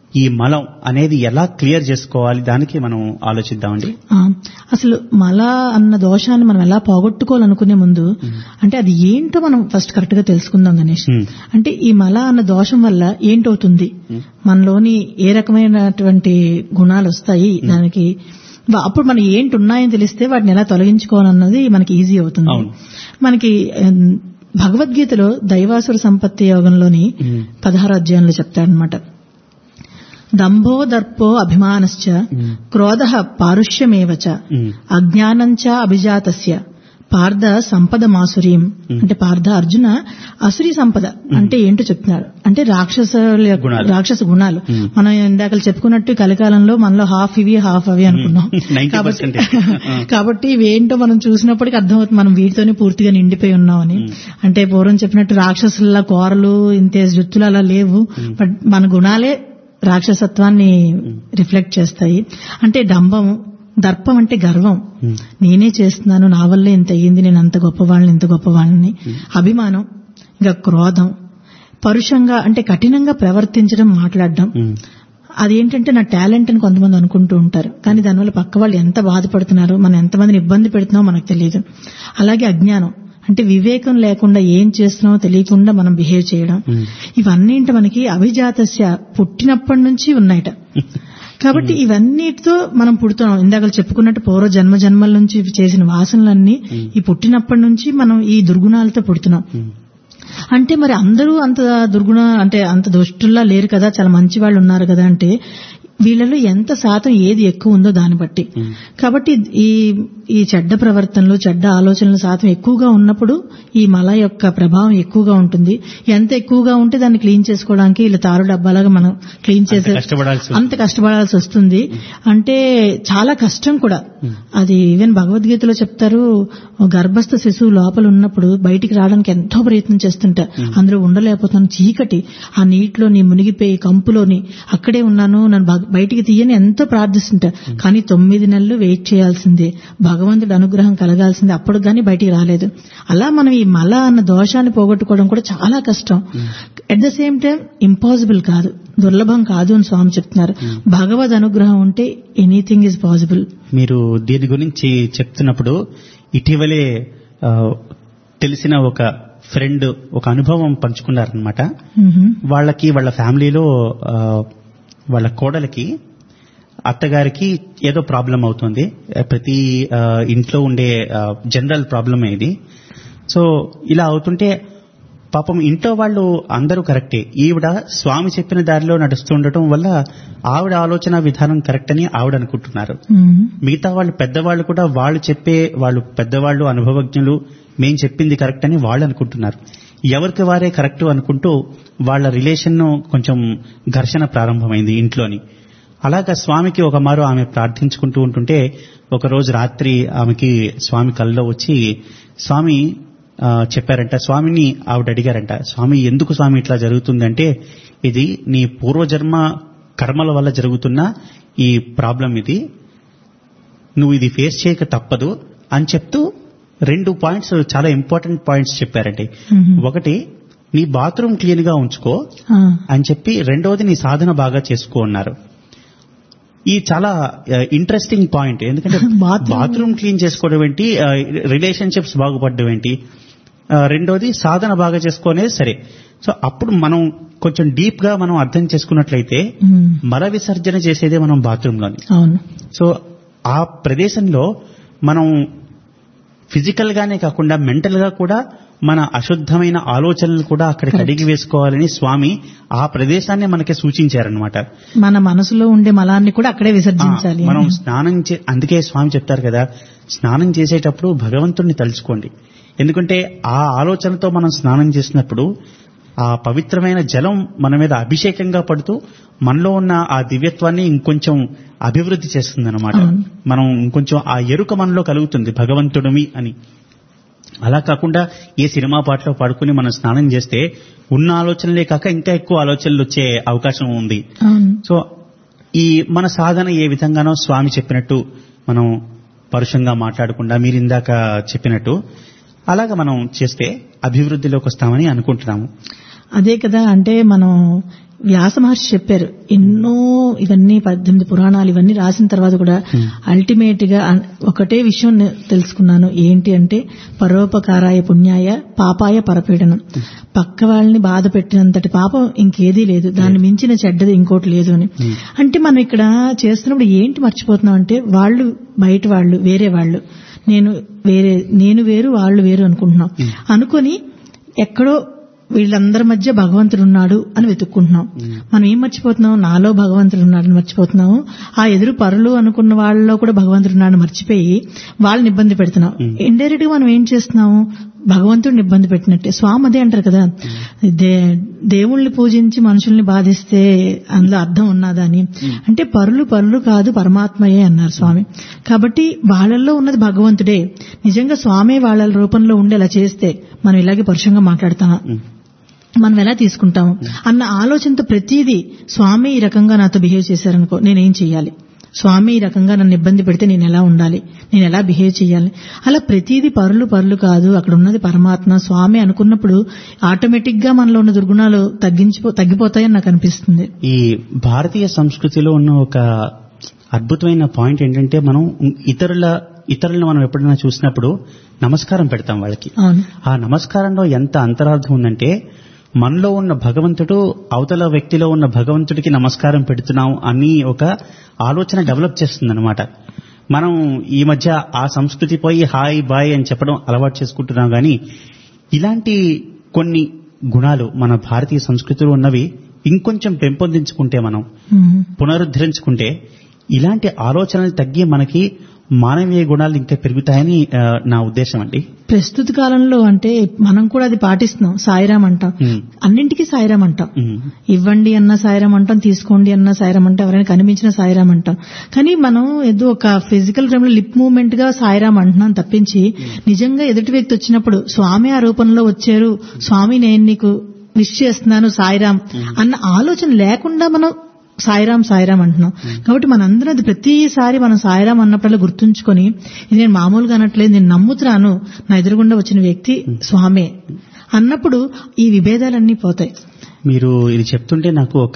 S1: ఈ మలం అనేది ఎలా క్లియర్ చేసుకోవాలి దానికి మనం ఆలోచిద్దామండి
S3: ఆ, అసలు మల అన్న దోషాన్ని మనం ఎలా పోగొట్టుకోవాలనుకునే ముందు అంటే అది ఏంటో మనం ఫస్ట్ కరెక్ట్ గా తెలుసుకుందాం గణేష్
S1: Hmm.
S3: అంటే ఈ మల అన్న దోషం వల్ల ఏంటవుతుంది మనలోని ఏ రకమైనటువంటి గుణాలు వస్తాయి దానికి వా- అప్పుడు మనం ఏంటి ఉన్నాయని తెలిస్తే వాటిని ఎలా తొలగించుకోవాలన్నది మనకి ఈజీ అవుతుంది
S1: అవును.
S3: మనకి ఉమ్, భగవద్గీతలో దైవాసుర సంపత్తి యోగంలోని
S1: Hmm.
S3: పదహారు అధ్యాయంలో చెప్తాడనమాట దంభో దర్పో అభిమానశ్చ క్రోధ పారుష్యమేవచ
S1: Hmm.
S3: అజ్ఞానంచ అభిజాతస్య పార్థ సంపద మాసురీం అంటే పార్థ అర్జున అసురి సంపద అంటే ఏంటో చెప్తున్నాడు అంటే రాక్షసుల యొక్క-
S1: గుణాలు.
S3: రాక్షస గుణాలు
S1: Hmm.
S3: మనం ఇందాక చెప్పుకున్నట్టు కలికాలంలో మనలో హాఫ్ ఇవి హాఫ్ అవి అనుకున్నాం
S1: 90%
S3: కాబట్టి కాబట్టి ఇవేంటో మనం చూసినప్పటికీ అర్థమవుతుంది మనం వీటితోనే పూర్తిగా నిండిపోయి ఉన్నామని అంటే పూర్వం చెప్పినట్టు రాక్షసుల కోరలు ఇంతే జుత్తులు అలా లేవు బట్ మన గుణాలే రాక్షసత్వాన్ని రిఫ్లెక్ట్ చేస్తాయి అంటే డంబము దర్పం అంటే గర్వం
S1: Hmm.
S3: నేనే చేస్తున్నాను నా వల్లే ఇంత అయ్యింది నేను అంత గొప్పవాళ్ళని ఇంత గొప్పవాళ్ళని అభిమానం ఇంకా క్రోధం పరుషంగా అంటే కఠినంగా ప్రవర్తించడం మాట్లాడడం
S1: Hmm.
S3: అదేంటంటే నా టాలెంట్ అని కొంతమంది అనుకుంటూ ఉంటారు కానీ దానివల్ల పక్క వాళ్ళు ఎంత బాధపడుతున్నారు మనం ఎంతమందిని ఇబ్బంది పెడుతున్నామో మనకు తెలియదు అలాగే అజ్ఞానం అంటే వివేకం లేకుండా ఏం చేస్తున్నామో తెలియకుండా మనం బిహేవ్ చేయడం
S1: Hmm.
S3: ఇవన్నీ ఏంటి మనకి అభిజాతస్య పుట్టినప్పటి నుంచి ఉన్నాయట కాబట్టి ఇవన్నిటితో మనం పుడుతున్నాం ఇందాక చెప్పుకున్నట్టు పూర్వ జన్మ జన్మల నుంచి చేసిన వాసనలన్నీ ఈ పుట్టినప్పటి నుంచి మనం ఈ దుర్గుణాలతో పుడుతున్నాం అంటే మరి అందరూ అంత దుర్గుణ అంటే అంత దుష్టుల్లా లేరు కదా చాలా మంచి వాళ్ళు ఉన్నారు కదా అంటే వీళ్ళలో ఎంత శాతం ఏది ఎక్కువ ఉందో దాన్ని బట్టి కాబట్టి ఈ ఈ చెడ్డ ప్రవర్తనలు చెడ్డ ఆలోచనల శాతం ఎక్కువగా ఉన్నప్పుడు ఈ మల యొక్క ప్రభావం ఎక్కువగా ఉంటుంది ఎంత ఎక్కువగా ఉంటే దాన్ని క్లీన్ చేసుకోవడానికి ఇలా తారు డబ్బాలాగా మనం క్లీన్ చేసే
S1: కష్టపడాల్సి వస్తుంది.
S3: అంత కష్టపడాల్సి వస్తుంది అంటే చాలా కష్టం కూడా అది ఈవెన్ భగవద్గీతలో చెప్తారు గర్భస్థ శిశువు లోపల ఉన్నప్పుడు బయటికి రావడానికి ఎంతో ప్రయత్నం చేస్తుంటా అందులో ఉండలేకపోతున్నాను చీకటి ఆ నీటిలోని మునిగిపోయి కంపులోని అక్కడే ఉన్నాను నన్ను బ- బయటికి తీయని ఎంతో ప్రార్థిస్తుంటా కానీ తొమ్మిది నెలలు వెయిట్ చేయాల్సిందే భగవంతుడి అనుగ్రహం కలగాల్సిందే అప్పుడు గానీ బయటికి రాలేదు అలా మనం ఈ మల అన్న దోషాన్ని పోగొట్టుకోవడం కూడా చాలా కష్టం at the same time impossible కాదు దుర్లభం కాదు అని స్వామి చెప్తున్నారు భగవద్ అనుగ్రహం ఉంటే ఎనీథింగ్ ఈజ్ పాసిబుల్
S1: మీరు దీని గురించి చెప్తున్నప్పుడు ఇటీవలే ఆ, తెలిసిన ఒక ఫ్రెండ్ ఒక అనుభవం పంచుకున్నారనమాట వాళ్ళకి వాళ్ళ ఫ్యామిలీలో ఆ, వాళ్ళ కోడలికి అత్తగారికి ఏదో ప్రాబ్లం అవుతుంది ఆ, ప్రతి ఆ, ఇంట్లో ఉండే జనరల్ ప్రాబ్లమే ఇది సో ఇలా అవుతుంటే పాపం ఇంట్లో వాళ్ళు అందరూ కరెక్టే ఈవిడ స్వామి చెప్పిన దారిలో నడుస్తూ ఉండటం వల్ల ఆవిడ ఆలోచన విధానం కరెక్ట్ అని ఆవిడ అనుకుంటున్నారు మిగతా వాళ్ళు పెద్దవాళ్ళు కూడా వాళ్ళు చెప్పే వాళ్ళు పెద్దవాళ్ళు అనుభవజ్ఞులు మేం చెప్పింది కరెక్ట్ అని వాళ్ళు అనుకుంటున్నారు ఎవరికి వారే కరెక్ట్ అనుకుంటూ వాళ్ళ రిలేషన్ కొంచెం ఘర్షణ ప్రారంభమైంది ఇంట్లోని అలాగా స్వామికి ఒక మారు ఆమె ప్రార్థించుకుంటూ ఉంటుంటే ఒక రోజు రాత్రి ఆమెకి స్వామి కల్లో వచ్చి స్వామి ఆ, చెప్పారంట స్వామిని ఆవిడ అడిగారంట స్వామి ఎందుకు స్వామి ఇట్లా జరుగుతుందంటే ఇది నీ పూర్వజన్మ కర్మల వల్ల జరుగుతున్న ఈ ప్రాబ్లం ఇది నువ్వు ఇది ఫేస్ చేయక తప్పదు అని చెప్తూ రెండు పాయింట్స్ చాలా ఇంపార్టెంట్ పాయింట్స్ చెప్పారండి ఒకటి నీ బాత్రూమ్ క్లీన్ గా ఉంచుకో అని చెప్పి రెండవది నీ సాధన బాగా చేసుకో అన్నారు ఈ చాలా ఇంట్రెస్టింగ్ పాయింట్ ఎందుకంటే
S3: Bathroom-
S1: బాత్రూమ్ క్లీన్ చేసుకోవడం ఏంటి రిలేషన్షిప్స్ బాగుపడడం ఏంటి ఆ, రెండోది సాధన బాగా చేసుకోనేది సరే సో అప్పుడు మనం కొంచెం డీప్ గా మనం అర్థం చేసుకున్నట్లయితే మల విసర్జన చేసేదే మనం బాత్రూమ్ లోని
S3: అవును
S1: సో ఆ ప్రదేశంలో మనం ఫిజికల్ గానే కాకుండా మెంటల్ గా కూడా మన అశుద్ధమైన ఆలోచనలు కూడా అక్కడ కడిగి వేసుకోవాలని స్వామి ఆ ప్రదేశాన్ని మనకి సూచించారనమాట
S3: మన మనసులో ఉండే మలాన్ని కూడా అక్కడే విసర్జించాలి
S1: మనం స్నానం చే అందుకే స్వామి చెప్తారు కదా స్నానం చేసేటప్పుడు భగవంతుణ్ణి తలుచుకోండి ఎందుకంటే ఆ ఆలోచనతో మనం స్నానం చేసినప్పుడు ఆ పవిత్రమైన జలం మన మీద అభిషేకంగా పడుతూ మనలో ఉన్న ఆ దివ్యత్వాన్ని ఇంకొంచెం అభివృద్ధి చేస్తుంది అనమాట
S3: అవును.
S1: మనం ఇంకొంచెం ఆ ఎరుక మనలో కలుగుతుంది భగవంతుడిమి అని అలా కాకుండా ఏ సినిమా పాటలో పాడుకుని మనం స్నానం చేస్తే ఉన్న ఆలోచనలే కాక ఇంకా ఎక్కువ ఆలోచనలు వచ్చే అవకాశం ఉంది
S3: అవును
S1: సో ఈ మన సాధన ఏ విధంగానో స్వామి చెప్పినట్టు మనం పరుషంగా మాట్లాడకుండా మీరు ఇందాక చెప్పినట్టు అలాగా మనం చేస్తే అభివృద్ధిలోకి వస్తామని అనుకుంటున్నాము
S3: అదే కదా అంటే మనం వ్యాస మహర్షి చెప్పారు ఎన్నో ఇవన్నీ పద్దెనిమిది పురాణాలు ఇవన్నీ రాసిన తర్వాత కూడా అల్టిమేట్ గా అన్- ఒకటే విషయం నే- తెలుసుకున్నాను ఏంటి అంటే పరోపకారాయ పుణ్యాయ పాపాయ పరపీడనం పక్క వాళ్ళని బాధ పెట్టినంతటి పాపం ఇంకేదీ లేదు దాన్ని మించిన చెడ్డది ఇంకోటి లేదు అని అంటే మనం ఇక్కడ చేస్తున్నప్పుడు ఏంటి మర్చిపోతున్నాం అంటే వాళ్ళు బయట వాళ్ళు వేరే వాళ్ళు నేను వేరే నేను వేరు వాళ్ళు వేరు అనుకుంటున్నాం అనుకొని ఎక్కడో వీళ్ళందరి మధ్య భగవంతుడు ఉన్నాడు అని వెతుక్కుంటున్నాం మనం ఏం మర్చిపోతున్నాం నాలో భగవంతుడు ఉన్నాడని మర్చిపోతున్నాము ఆ ఎదురు పరులు అనుకున్న వాళ్ళలో కూడా భగవంతుడు ఉన్నాడని మర్చిపోయి వాళ్ళని ఇబ్బంది పెడుతున్నాం ఇండైరెక్ట్ గా మనం ఏం చేస్తున్నాము భగవంతుడిని ఇబ్బంది పెట్టినట్టే స్వామి అదే అంటారు కదా దే దేవుణ్ణి పూజించి మనుషుల్ని బాధిస్తే అందులో అర్థం ఉన్నదా అని అంటే పరులు పరులు కాదు పరమాత్మయే అన్నారు స్వామి కాబట్టి వాళ్ళల్లో ఉన్నది భగవంతుడే నిజంగా స్వామి వాళ్ళ రూపంలో ఉండి అలా చేస్తే మనం ఇలాగే పరుషంగా మాట్లాడతామా మనం ఎలా తీసుకుంటాము అన్న ఆలోచనతో ప్రతిదీ స్వామి ఈ రకంగా నాతో బిహేవ్ చేశారనుకో నేనేం చేయాలి స్వామి ఈ రకంగా నన్ను ఇబ్బంది పెడితే నేను ఎలా ఉండాలి నేను ఎలా బిహేవ్ చేయాలి అలా ప్రతిదీ పరులు పరులు కాదు అక్కడ ఉన్నది పరమాత్మ స్వామి అనుకున్నప్పుడు ఆటోమేటిక్ గా మనలో ఉన్న దుర్గుణాలు తగ్గించిపో తగ్గిపోతాయని నాకు అనిపిస్తుంది
S1: ఈ భారతీయ సంస్కృతిలో ఉన్న ఒక అద్భుతమైన పాయింట్ ఏంటంటే మనం ఇతరుల ఇతరులను మనం ఎప్పుడైనా చూసినప్పుడు నమస్కారం పెడతాం వాళ్ళకి
S3: అవును
S1: ఆ నమస్కారంలో ఎంత అంతరార్థం ఉందంటే మనలో ఉన్న భగవంతుడు అవతల వ్యక్తిలో ఉన్న భగవంతుడికి నమస్కారం పెడుతున్నాం అని ఒక ఆలోచన డెవలప్ చేస్తుంది మనం ఈ మధ్య ఆ సంస్కృతి పోయి హాయ్ బాయ్ అని చెప్పడం అలవాటు చేసుకుంటున్నాం కానీ ఇలాంటి కొన్ని గుణాలు మన భారతీయ సంస్కృతిలో ఉన్నవి ఇంకొంచెం పెంపొందించుకుంటే మనం
S3: ఉమ్.
S1: పునరుద్ధరించుకుంటే ఇలాంటి ఆలోచనలు తగ్గి మనకి మానవీయ గుణాలు ఇంకా పెరుగుతాయని ఆ, నా ఉద్దేశం అండి
S3: ప్రస్తుత కాలంలో అంటే మనం కూడా అది పాటిస్తున్నాం సాయిరాం అంటాం
S1: ఉమ్,
S3: అన్నింటికీ సాయిరాం అంటాం
S1: ఉమ్,
S3: ఇవ్వండి అన్న సాయిరాం అంటాం తీసుకోండి అన్న సాయిరాం అంటాం ఎవరైనా కనిపించిన సాయిరాం అంటాం కానీ మనం ఏదో ఒక ఫిజికల్ ఫ్రేమ్ లో లిప్ మూవ్మెంట్ గా సాయిరాం అంటున్నాం తప్పించి నిజంగా ఎదుటి వ్యక్తి వచ్చినప్పుడు స్వామి ఆ రూపంలో వచ్చారు స్వామి నేను నీకు విష్ చేస్తున్నాను సాయిరాం అన్న ఆలోచన లేకుండా మనం సాయిరాం సాయిరాం అంటున్నాం కాబట్టి మనందరం అది ప్రతిసారి మనం సాయిరాం అన్నప్పుడల్లా గుర్తుంచుకొని ఇది నేను మామూలుగా అనట్లేదు నేను నమ్ముతున్నాను నా ఎదురుగుండా వచ్చిన వ్యక్తి స్వామే అన్నప్పుడు ఈ విభేదాలన్నీ పోతాయి
S1: మీరు ఇది చెప్తుంటే నాకు ఒక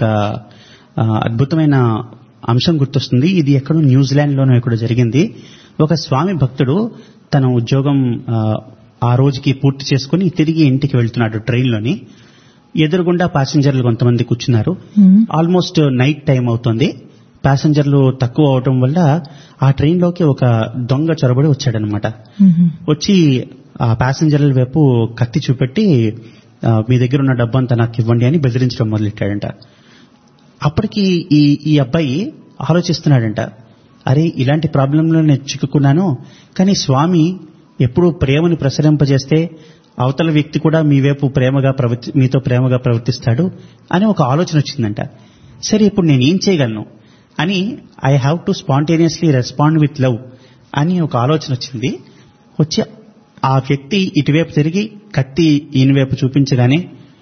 S1: ఆ, అద్భుతమైన అంశం గుర్తొస్తుంది ఇది ఎక్కడో న్యూజిలాండ్ లోనో ఎక్కడో జరిగింది ఒక స్వామి భక్తుడు తన ఉద్యోగం ఆ, ఆ రోజుకి పూర్తి చేసుకుని తిరిగి ఇంటికి వెళ్తున్నాడు ట్రైన్లోని ఎదురుగుండా ప్యాసింజర్లు కొంతమంది కూర్చున్నారు
S3: ఉమ్.
S1: ఆల్మోస్ట్ నైట్ టైం అవుతుంది ప్యాసింజర్లు తక్కువ అవడం వల్ల ఆ ట్రైన్లోకి ఒక దొంగ చొరబడి వచ్చాడనమాట
S3: మ్మ్.
S1: వచ్చి ఆ ప్యాసింజర్ల వైపు కత్తి చూపెట్టి ఆ, మీ దగ్గర ఉన్న డబ్బంతా నాకు ఇవ్వండి అని బెదిరించడం మొదలెట్టాడంట అప్పటికి ఈ ఈ అబ్బాయి ఆలోచిస్తున్నాడంట అరే ఇలాంటి ప్రాబ్లంలో నేను చిక్కుకున్నాను కానీ స్వామి ఎప్పుడూ ప్రేమని ప్రసరింపజేస్తే అవతల వ్యక్తి కూడా మీ వైపు ప్రేమగా ప్రవర్తి మీతో ప్రేమగా ప్రవర్తిస్తాడు అని ఒక ఆలోచన వచ్చిందంట సరే ఇప్పుడు నేను ఏం చేయగలను అని I have to spontaneously respond with love అని ఒక ఆలోచన వచ్చింది వచ్చి ఆ వ్యక్తి ఇటువైపు తిరిగి కత్తి ఈయన వైపు చూపించగానే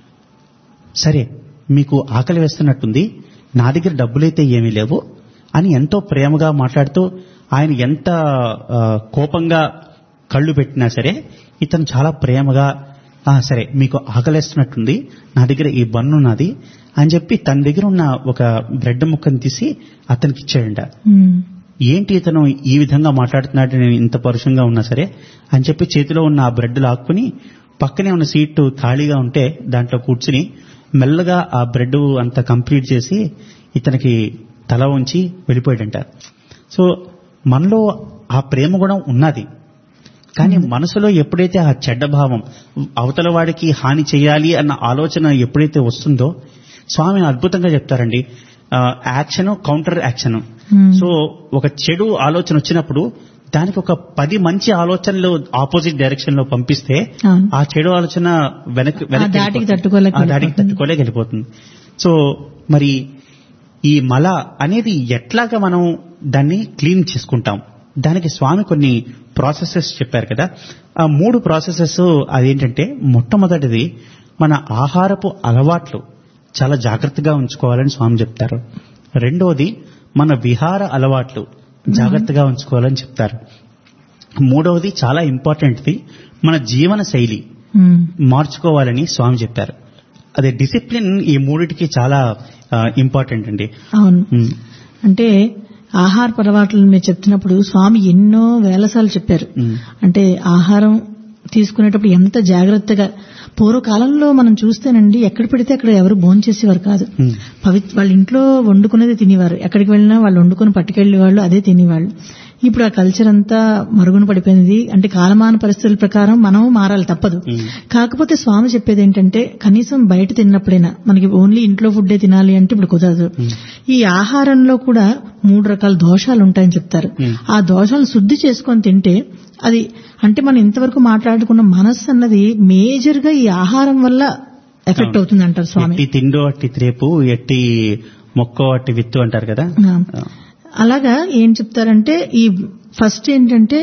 S1: సరే మీకు ఆకలి వేస్తున్నట్టుంది నా దగ్గర డబ్బులైతే ఏమీ లేవు అని ఎంతో ప్రేమగా మాట్లాడుతూ ఆయన ఎంత ఆ, కోపంగా కళ్ళు పెట్టినా సరే ఇతను చాలా ప్రేమగా "ఆ, సరే మీకు ఆకలేస్తున్నట్టుంది నా దగ్గర ఈ బన్ను ఉన్నది అని చెప్పి తన దగ్గర ఉన్న ఒక బ్రెడ్ ముక్కని తీసి అతనికి ఇచ్చాడంట
S3: మ్మ్.
S1: ఏంటి ఇతను ఈ విధంగా మాట్లాడుతున్నాడు నేను ఇంత పరుషంగా ఉన్నా సరే అని చెప్పి చేతిలో ఉన్న ఆ బ్రెడ్ లాక్కుని పక్కనే ఉన్న సీటు ఖాళీగా ఉంటే దాంట్లో కూర్చుని మెల్లగా ఆ బ్రెడ్ అంతా కంప్లీట్ చేసి ఇతనికి తల ఉంచి వెళ్ళిపోయాడంట సో మనలో ఆ ప్రేమ గుణం ఉన్నది కానీ మనసులో ఎప్పుడైతే ఆ చెడ్డ భావం అవతల వాడికి హాని చేయాలి అన్న ఆలోచన ఎప్పుడైతే వస్తుందో స్వామి అద్భుతంగా చెప్తారండి action counter action
S3: Hmm.
S1: So ఒక చెడు ఆలోచన వచ్చినప్పుడు దానికి ఒక పది మంచి ఆలోచనలు ఆపోజిట్ డైరెక్షన్ లో పంపిస్తే
S3: అవును.
S1: ఆ చెడు ఆలోచన వెనక్కి వెనక్కి
S3: దాటికి
S1: వెళ్ళిపోతుంది.
S3: తట్టుకోలేక
S1: ఆ దాటికి
S3: వెళ్ళిపోతుంది.
S1: తట్టుకోలేక వెళ్ళిపోతుంది సో మరి ఈ మల అనేది ఎట్లాగా మనం దాన్ని క్లీన్ చేసుకుంటాం దానికి స్వామి కొన్ని ప్రాసెసెస్ చెప్పారు కదా ఆ మూడు ప్రాసెసెస్ అదేంటంటే మొట్టమొదటిది మన ఆహారపు అలవాట్లు చాలా జాగ్రత్తగా ఉంచుకోవాలని స్వామి చెప్తారు రెండోది మన విహార అలవాట్లు జాగ్రత్తగా ఉంచుకోవాలని చెప్తారు మూడవది చాలా ఇంపార్టెంట్ది మన జీవన శైలి
S3: మ్మ్.
S1: మార్చుకోవాలని స్వామి చెప్పారు అదే డిసిప్లిన్ ఈ మూడిటికి చాలా ఇంపార్టెంట్ అండి
S3: అవును
S1: ఉమ్,
S3: అంటే ఆహార అలవాట్లను మీరు చెప్తున్నప్పుడు స్వామి ఎన్నో వేలసార్లు చెప్పారు
S1: ఉమ్,
S3: అంటే ఆహారం తీసుకునేటప్పుడు ఎంత జాగ్రత్తగా పూర్వకాలంలో మనం చూస్తేనండి ఎక్కడ పెడితే అక్కడ ఎవరు భోంచేసేవారు కాదు
S1: ఉమ్,
S3: పవిత్ర వాళ్ళ ఇంట్లో వండుకునేది తినేవారు ఎక్కడికి వెళ్ళినా వాళ్ళు వండుకొని పట్టుకెళ్లే వాళ్ళు అదే తినేవాళ్ళు ఇప్పుడు ఆ కల్చర్ అంతా మరుగున పడిపోయింది అంటే కాలమాన పరిస్థితుల ప్రకారం మనం మారాలి తప్పదు
S1: ఉమ్.
S3: కాకపోతే స్వామి చెప్పేది ఏంటంటే కనీసం బయట తిన్నప్పుడైనా మనకి ఓన్లీ ఇంట్లో ఫుడ్డే తినాలి అంటే ఇప్పుడు కుదరదు ఈ ఆహారంలో కూడా మూడు రకాల దోషాలు ఉంటాయని చెప్తారు
S1: Hmm.
S3: ఆ దోషాలను శుద్ధి చేసుకొని తింటే అది అంటే మనం ఇంతవరకు మాట్లాడుకున్న మనస్సు అన్నది మేజర్ గా ఈ ఆహారం వల్ల ఎఫెక్ట్ అవుతుంది అంటారు స్వామి
S1: ఎట్టి తిండో అట్టి త్రేపు ఎట్టి మొక్కో అట్టి విత్తు అంటారు కదా
S3: ఆ. అలాగా ఏం చెప్తారంటే ఈ ఫస్ట్ ఏంటంటే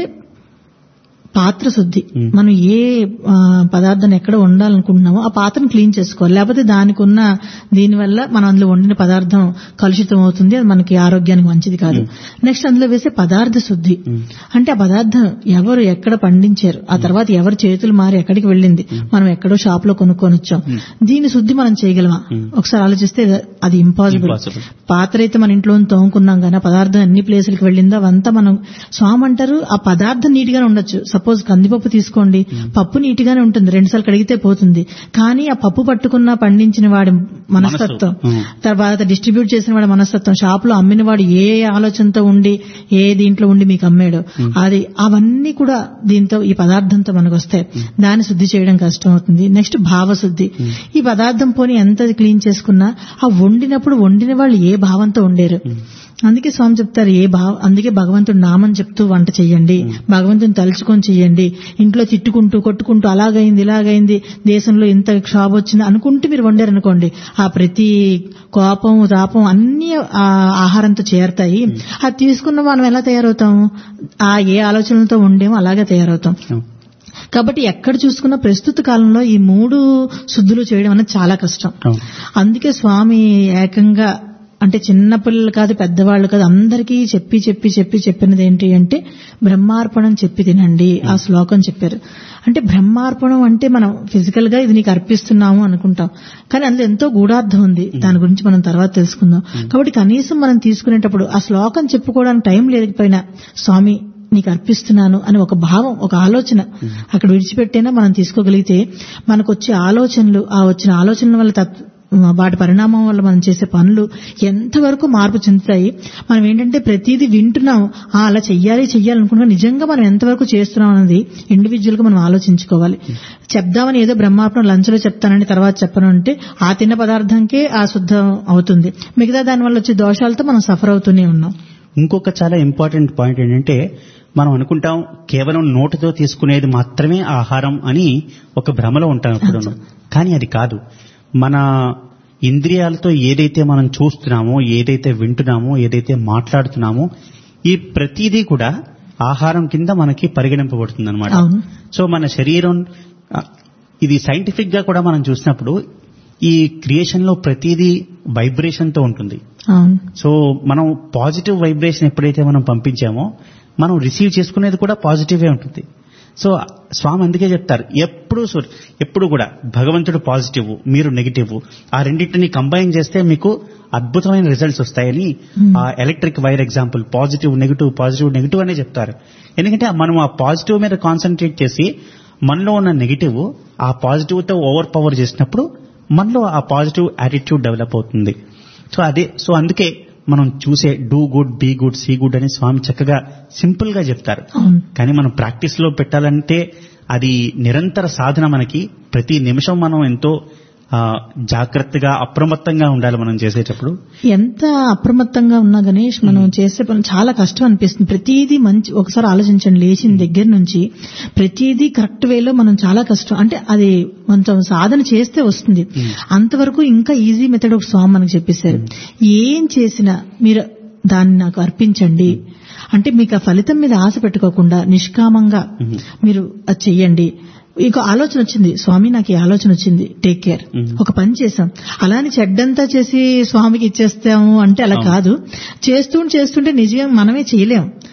S3: పాత్ర శుద్ధి
S1: మ్మ్.
S3: మనం ఏ ఆ, పదార్థాన్ని ఎక్కడ వండాలనుకుంటున్నామో ఆ పాత్రను క్లీన్ చేసుకోవాలి లేకపోతే దానికి ఉన్న దీనివల్ల మనం అందులో వండిన పదార్థం కలుషితం అవుతుంది అది మనకి ఆరోగ్యానికి మంచిది కాదు నెక్స్ట్ అందులో వేసే పదార్థ శుద్ధి
S1: మ్మ్.
S3: అంటే ఆ పదార్థం ఎవరు ఎక్కడ పండించారు ఆ తర్వాత ఎవరి చేతులు మారి ఎక్కడికి వెళ్ళింది మనం ఎక్కడో షాప్ లో కొనుక్కొని వచ్చాం దీని శుద్ధి మనం చేయగలమా ఒకసారి ఆలోచిస్తే అది ఇంపాసిబుల్
S1: Impossible.
S3: పాత్ర అయితే మన ఇంట్లో తోముకున్నాం కానీ ఆ పదార్థం అన్ని ప్లేసులకు వెళ్ళిందో అవంతా మనం స్వామి అంటారు ఆ పదార్థం నీట్ గానే ఉండొచ్చు సపోజ్ కందిపప్పు తీసుకోండి పప్పు నీట్ గానే ఉంటుంది రెండు సార్లు కడిగితే పోతుంది కానీ ఆ పప్పు పట్టుకున్న పండించిన వాడి మనస్తత్వం
S1: మనస్సు.
S3: తర్వాత డిస్ట్రిబ్యూట్ చేసిన వాడి మనస్తత్వం షాప్ లో అమ్మిన వాడు ఏ ఆలోచనతో ఉండి ఏ దీంట్లో ఉండి మీకు అమ్మాడు అది అవన్నీ కూడా దీంతో ఈ పదార్థంతో మనకు వస్తాయి దాన్ని శుద్ధి చేయడం కష్టం అవుతుంది నెక్స్ట్ భావశుద్ధి ఈ పదార్థం పోని ఎంత క్లీన్ చేసుకున్నా ఆ వండినప్పుడు వండిన వాళ్ళు ఏ భావంతో వండారు అందుకే స్వామి చెప్తారు ఏ భావ అందుకే భగవంతుడు నామని చెప్తూ వంట చెయ్యండి భగవంతుని తలుచుకొని చెయ్యండి ఇంట్లో తిట్టుకుంటూ కొట్టుకుంటూ అలాగైంది ఇలాగైంది దేశంలో ఇంత క్షోభ వచ్చింది అనుకుంటూ మీరు వండారు అనుకోండి ఆ ప్రతి కోపం తాపం అన్ని ఆ ఆహారంతో చేరతాయి అది తీసుకున్న మనం ఎలా తయారవుతాము ఆ ఏ ఆలోచనలతో ఉండేమో అలాగే తయారవుతాం కాబట్టి ఎక్కడ చూసుకున్నా ప్రస్తుత కాలంలో ఈ మూడు శుద్ధులు చేయడం అనేది చాలా కష్టం
S1: అవును.
S3: అందుకే స్వామి ఏకంగా అంటే చిన్న పిల్లలు కాదు పెద్దవాళ్ళు కాదు అందరికీ చెప్పి చెప్పి చెప్పి చెప్పినది ఏంటి అంటే బ్రహ్మార్పణం చెప్పి తినండి ఆ శ్లోకం చెప్పారు అంటే బ్రహ్మార్పణం అంటే మనం ఫిజికల్ గా ఇది నీకు అర్పిస్తున్నాము అనుకుంటాం కానీ అందులో ఎంతో గూఢార్థం ఉంది దాని గురించి మనం తర్వాత తెలుసుకుందాం కాబట్టి కనీసం మనం తీసుకునేటప్పుడు ఆ శ్లోకం చెప్పుకోవడానికి టైం లేకపోయినా స్వామి నీకు అర్పిస్తున్నాను అని ఒక భావం ఒక ఆలోచన అక్కడ విడిచిపెట్టైనా మనం తీసుకోగలిగితే మనకు వచ్చే ఆలోచనలు ఆ వచ్చిన ఆలోచనల వల్ల తత్- వాటి పరిణామం వల్ల మనం చేసే పనులు ఎంతవరకు మార్పు చెందుతాయి మనం ఏంటంటే ప్రతిదీ వింటున్నాం ఆ, అలా చెయ్యాలి చెయ్యాలనుకున్నా నిజంగా మనం ఎంతవరకు చేస్తున్నాం అనేది ఇండివిజువల్ గా మనం ఆలోచించుకోవాలి చెప్దామని ఏదో బ్రహ్మార్పణ లంచ్ లో చెప్తానని తర్వాత చెప్పను అంటే ఆ తిన్న పదార్థంకే ఆ శుద్ధం అవుతుంది మిగతా దాని వల్ల వచ్చే దోషాలతో మనం సఫర్ అవుతూనే ఉన్నాం
S1: ఇంకొక చాలా ఇంపార్టెంట్ పాయింట్ ఏంటంటే మనం అనుకుంటాం కేవలం నోటితో తీసుకునేది మాత్రమే ఆహారం అని ఒక భ్రమలో ఉంటాం ఎప్పుడు కానీ అది కాదు మన ఇంద్రియాలతో ఏదైతే మనం చూస్తున్నామో ఏదైతే వింటున్నామో ఏదైతే మాట్లాడుతున్నామో ఈ ప్రతిదీ కూడా ఆహారం కింద మనకి పరిగణింపబడుతుంది అనమాట
S3: అవును.
S1: సో మన శరీరం ఆ, ఇది సైంటిఫిక్ గా కూడా మనం చూసినప్పుడు ఈ క్రియేషన్ లో ప్రతిదీ వైబ్రేషన్ తో ఉంటుంది
S3: అవును
S1: సో మనం పాజిటివ్ వైబ్రేషన్ ఎప్పుడైతే మనం పంపించామో మనం రిసీవ్ చేసుకునేది కూడా పాజిటివే ఉంటుంది సో స్వామి అందుకే చెప్తారు ఎప్పుడు సో- ఎప్పుడు కూడా భగవంతుడు పాజిటివ్ మీరు నెగిటివ్ ఆ రెండింటిని కంబైన్ చేస్తే మీకు అద్భుతమైన రిజల్ట్స్ వస్తాయని ఆ electric wire example positive negative positive negative అనే చెప్తారు ఎందుకంటే మనం ఆ పాజిటివ్ మీద కాన్సన్ట్రేట్ చేసి మనలో ఉన్న నెగిటివ్ ఆ పాజిటివ్ తో ఓవర్ పవర్ చేసినప్పుడు మనలో ఆ పాజిటివ్ యాటిట్యూడ్ డెవలప్ అవుతుంది సో అదే సో అందుకే మనం చూసే do good be good see good అని స్వామి చక్కగా సింపుల్ గా చెప్తారు
S3: అవును
S1: కానీ మనం ప్రాక్టీస్ లో పెట్టాలంటే అది నిరంతర సాధన మనకి ప్రతి నిమిషం మనం ఎంతో ఆ, జాగ్రత్తగా అప్రమత్తంగా ఉండాలి మనం చేసేటప్పుడు
S3: ఎంత అప్రమత్తంగా ఉన్నా గణేష్ మనం చేసే పని చాలా కష్టం అనిపిస్తుంది ప్రతిదీ మంచి ఒకసారి ఆలోచించండి లేచిన దగ్గర నుంచి ప్రతిదీ కరెక్ట్ వేలో మనం చాలా కష్టం అంటే అది కొంచెం సాధన చేస్తే వస్తుంది అంతవరకు ఇంకా ఈజీ మెథడ్ ఒక స్వామి మనకు చెప్పేశారు ఏం చేసినా మీరు దాన్ని నాకు అర్పించండి అంటే మీకు ఆ ఫలితం మీద ఆశ పెట్టుకోకుండా నిష్కామంగా మీరు అది చెయ్యండి ఇంకో ఆలోచన వచ్చింది స్వామి నాకు ఈ ఆలోచన వచ్చింది టేక్ కేర్ ఒక పని చేసాం అలానే చెడ్డంతా చేసి స్వామికి ఇచ్చేస్తాము అంటే అలా కాదు చేస్తూ చేస్తుంటే నిజంగా మనమే చేయలేం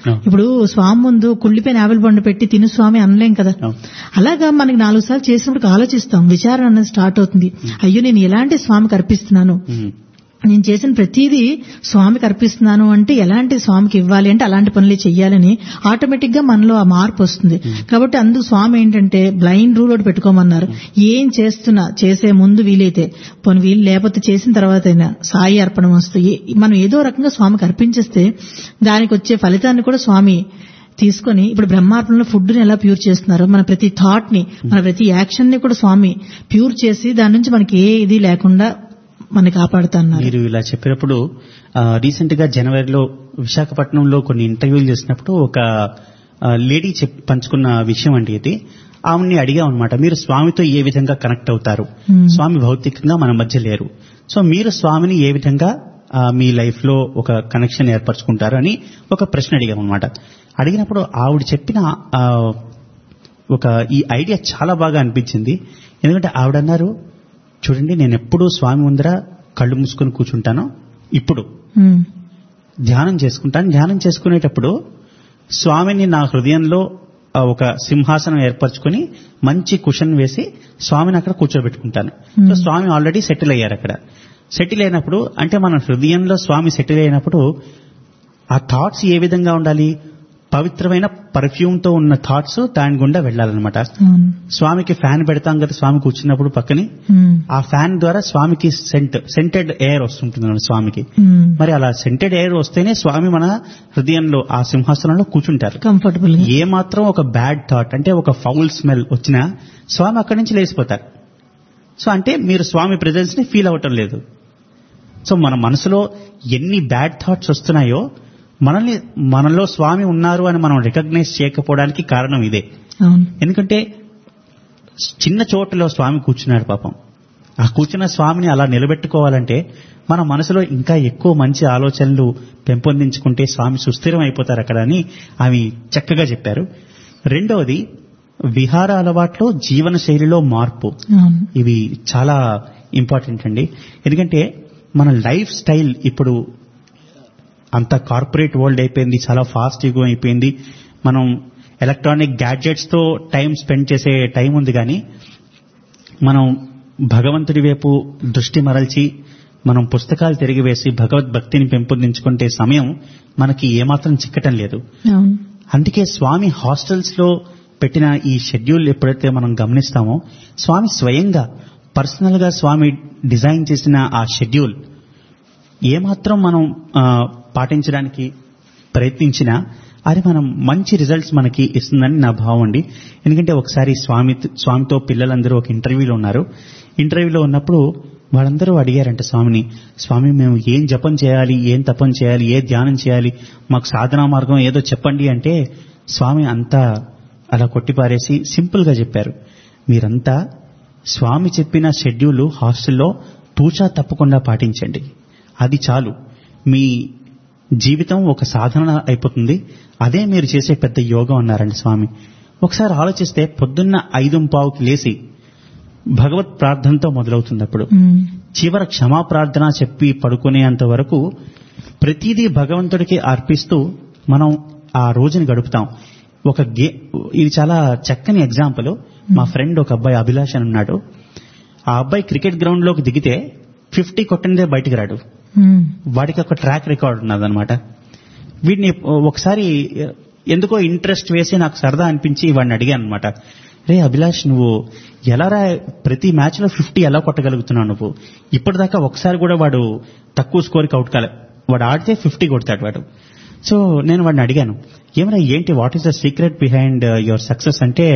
S1: అవును.
S3: ఇప్పుడు స్వామి ముందు కుళ్ళిపోయిన ఆపిల్ పండు పెట్టి తిను స్వామి అనలేం కదా
S1: అవును.
S3: అలాగా మనకి నాలుగు సార్లు చేసినప్పుడు ఆలోచిస్తాం విచారణ అనేది స్టార్ట్ అవుతుంది అయ్యో నేను ఎలాంటి స్వామికి అర్పిస్తున్నాను
S1: ఉమ్.
S3: నేను చేసిన ప్రతిదీ స్వామికి అర్పిస్తున్నాను అంటే ఎలాంటి స్వామికి ఇవ్వాలి అంటే అలాంటి పనులే చెయ్యాలని ఆటోమేటిక్ గా మనలో ఆ మార్పు వస్తుంది కాబట్టి అందుకు స్వామి ఏంటంటే బ్లైండ్ రూల్ ఒకటి పెట్టుకోమన్నారు ఏం చేస్తున్నా చేసే ముందు వీలైతే పోనీ వీలు లేకపోతే చేసిన తర్వాత అయినా సాయి అర్పణ వస్తూ ఏ- మనం ఏదో రకంగా స్వామికి అర్పించేస్తే దానికి వచ్చే ఫలితాన్ని కూడా స్వామి తీసుకొని ఇప్పుడు బ్రహ్మార్పణలో ఫుడ్ ని ఎలా ప్యూర్ చేస్తున్నారు మన ప్రతి థాట్ ని మన ప్రతి యాక్షన్ ని కూడా స్వామి ప్యూర్ చేసి దాని నుంచి మనకి ఏ ఇది లేకుండా మనకి కాపాడుతున్నారు
S1: మీరు ఇలా చెప్పినప్పుడు రీసెంట్ గా జనవరిలో విశాఖపట్నంలో కొన్ని ఇంటర్వ్యూలు చేసినప్పుడు ఒక ఆ, లేడీ చెప్ పంచుకున్న విషయం అండి ఇది ఆమెని అడిగాం అనమాట మీరు స్వామితో ఏ విధంగా కనెక్ట్ అవుతారు
S3: Hmm.
S1: స్వామి భౌతికంగా మన మధ్య లేరు సో మీరు స్వామిని ఏ విధంగా ఆ, మీ లైఫ్ లో ఒక కనెక్షన్ ఏర్పరచుకుంటారు అని ఒక ప్రశ్న అడిగాం అనమాట అడిగినప్పుడు ఆవిడ చెప్పిన ఆ, ఒక ఈ ఐడియా చాలా బాగా అనిపించింది ఎందుకంటే ఆవిడ అన్నారు చూడండి నేను ఎప్పుడూ స్వామి ముందర కళ్ళు మూసుకొని కూర్చుంటాను ఇప్పుడు
S3: ఉమ్,
S1: ధ్యానం చేసుకుంటాను ధ్యానం చేసుకునేటప్పుడు స్వామిని నా హృదయంలో ఆ, ఒక సింహాసనం ఏర్పరచుకొని మంచి కుషన్ వేసి స్వామిని అక్కడ కూర్చోబెట్టుకుంటాను సో స్వామి ఆల్రెడీ సెటిల్ అయ్యారు అక్కడ సెటిల్ అయినప్పుడు అంటే మన హృదయంలో స్వామి సెటిల్ అయినప్పుడు ఆ థాట్స్ ఏ విధంగా ఉండాలి పవిత్రమైన పర్ఫ్యూమ్ తో ఉన్న థాట్స్ దాని గుండా వెళ్ళాలన్నమాట
S3: అవును
S1: స్వామికి ఫ్యాన్ పెడతాం కదా స్వామి కూర్చున్నప్పుడు పక్కని
S3: ఉమ్,
S1: ఆ ఫ్యాన్ ద్వారా స్వామికి సెంట్ సెంటెడ్ ఎయిర్ వస్తుంటుంది మన స్వామికి
S3: ఉమ్,
S1: మరి అలా సెంటెడ్ ఎయిర్ వస్తేనే స్వామి మన హృదయంలో ఆ సింహాసనంలో కూర్చుంటారు
S3: కంఫర్టబుల్ గా
S1: ఏ మాత్రం ఒక బ్యాడ్ థాట్ అంటే ఒక ఫౌల్ స్మెల్ వచ్చినా స్వామి అక్కడి నుంచి లేచిపోతారు సో అంటే మీరు స్వామి ప్రెజెన్స్ ని ఫీల్ అవటం లేదు సో మన మనసులో ఎన్ని బ్యాడ్ థాట్స్ వస్తున్నాయో మనల్ని మనలో స్వామి ఉన్నారు అని మనం రికగ్నైజ్ చేయకపోవడానికి కారణం ఇదే
S3: అవును
S1: ఎందుకంటే చిన్న చోటులో స్వామి కూర్చున్నాడు పాపం ఆ కూర్చున్న స్వామిని అలా నిలబెట్టుకోవాలంటే మన మనసులో ఇంకా ఎక్కువ మంచి ఆలోచనలు పెంపొందించుకుంటే స్వామి సుస్థిరం అయిపోతారు అక్కడ అని ఆమె చక్కగా చెప్పారు రెండవది విహార అలవాట్లో జీవన శైలిలో మార్పు
S3: అవును
S1: ఇవి చాలా ఇంపార్టెంట్ అండి ఎందుకంటే మన లైఫ్ స్టైల్ ఇప్పుడు అంత కార్పొరేట్ వరల్డ్ అయిపోయింది చాలా ఫాస్ట్ యుగం అయిపోయింది మనం ఎలక్ట్రానిక్ గ్యాడ్జెట్స్ తో టైం స్పెండ్ చేసే టైం ఉంది కానీ మనం భగవంతుడి వైపు దృష్టి మరల్చి మనం పుస్తకాలు తిరిగివేసి భగవద్భక్తిని పెంపొందించుకుంటే సమయం మనకి ఏమాత్రం చిక్కటం లేదు
S3: అవును
S1: అందుకే స్వామి హాస్టల్స్ లో పెట్టిన ఈ షెడ్యూల్ ఎప్పుడైతే మనం గమనిస్తామో స్వామి స్వయంగా పర్సనల్ గా స్వామి డిజైన్ చేసిన ఆ షెడ్యూల్ ఏమాత్రం మనం ఆ, పాటించడానికి ప్రయత్నించినా అది మనం మంచి రిజల్ట్స్ మనకి ఇస్తుందని నా భావం అండి ఎందుకంటే ఒకసారి స్వామి స్వామితో పిల్లలందరూ ఒక ఇంటర్వ్యూలో ఉన్నారు ఇంటర్వ్యూలో ఉన్నప్పుడు వాళ్ళందరూ అడిగారంట స్వామిని స్వామి మేము ఏం జపం చేయాలి ఏం తపం చేయాలి ఏ ధ్యానం చేయాలి మాకు సాధనా మార్గం ఏదో చెప్పండి అంటే స్వామి అంతా అలా కొట్టిపారేసి సింపుల్ గా చెప్పారు మీరంతా స్వామి చెప్పిన షెడ్యూల్ హాస్టల్లో తూచా తప్పకుండా పాటించండి అది చాలు మీ జీవితం ఒక సాధన అయిపోతుంది అదే మీరు చేసే పెద్ద యోగం అన్నారండి స్వామి ఒకసారి ఆలోచిస్తే పొద్దున్న ఐదు పావుకి లేచి భగవత్ ప్రార్థనతో మొదలవుతుంది అప్పుడు
S3: ఉమ్,
S1: చివర క్షమా ప్రార్థన చెప్పి పడుకునేంత వరకు ప్రతిదీ భగవంతుడికి అర్పిస్తూ మనం ఆ రోజుని గడుపుతాం ఒక గే ఇది చాలా చక్కని ఎగ్జాంపుల్ మా ఫ్రెండ్ ఒక అబ్బాయి అభిలాష్ అని ఉన్నాడు ఆ అబ్బాయి క్రికెట్ గ్రౌండ్ లోకి దిగితే ఫిఫ్టీ కొట్టినదే బయటికి రాడు
S3: ఉమ్,
S1: వాడికి ఒక ట్రాక్ రికార్డ్ ఉన్నదన్నమాట వీడిని ఒకసారి ఎందుకో ఇంట్రెస్ట్ వేసి నాకు సరదా అనిపించి వాడిని అడిగాను అనమాట రే అభిలాష్ నువ్వు ఎలా రా ప్రతి మ్యాచ్ లో ఫిఫ్టీ ఎలా కొట్టగలుగుతున్నావు నువ్వు ఇప్పటిదాకా ఒకసారి కూడా వాడు తక్కువ స్కోర్కి అవుట్ కాలే వాడు ఆడితే ఫిఫ్టీ కొడతాడు వాడు సో నేను వాడిని అడిగాను ఏమన్నా ఏంటి what is the secret behind your success అంటే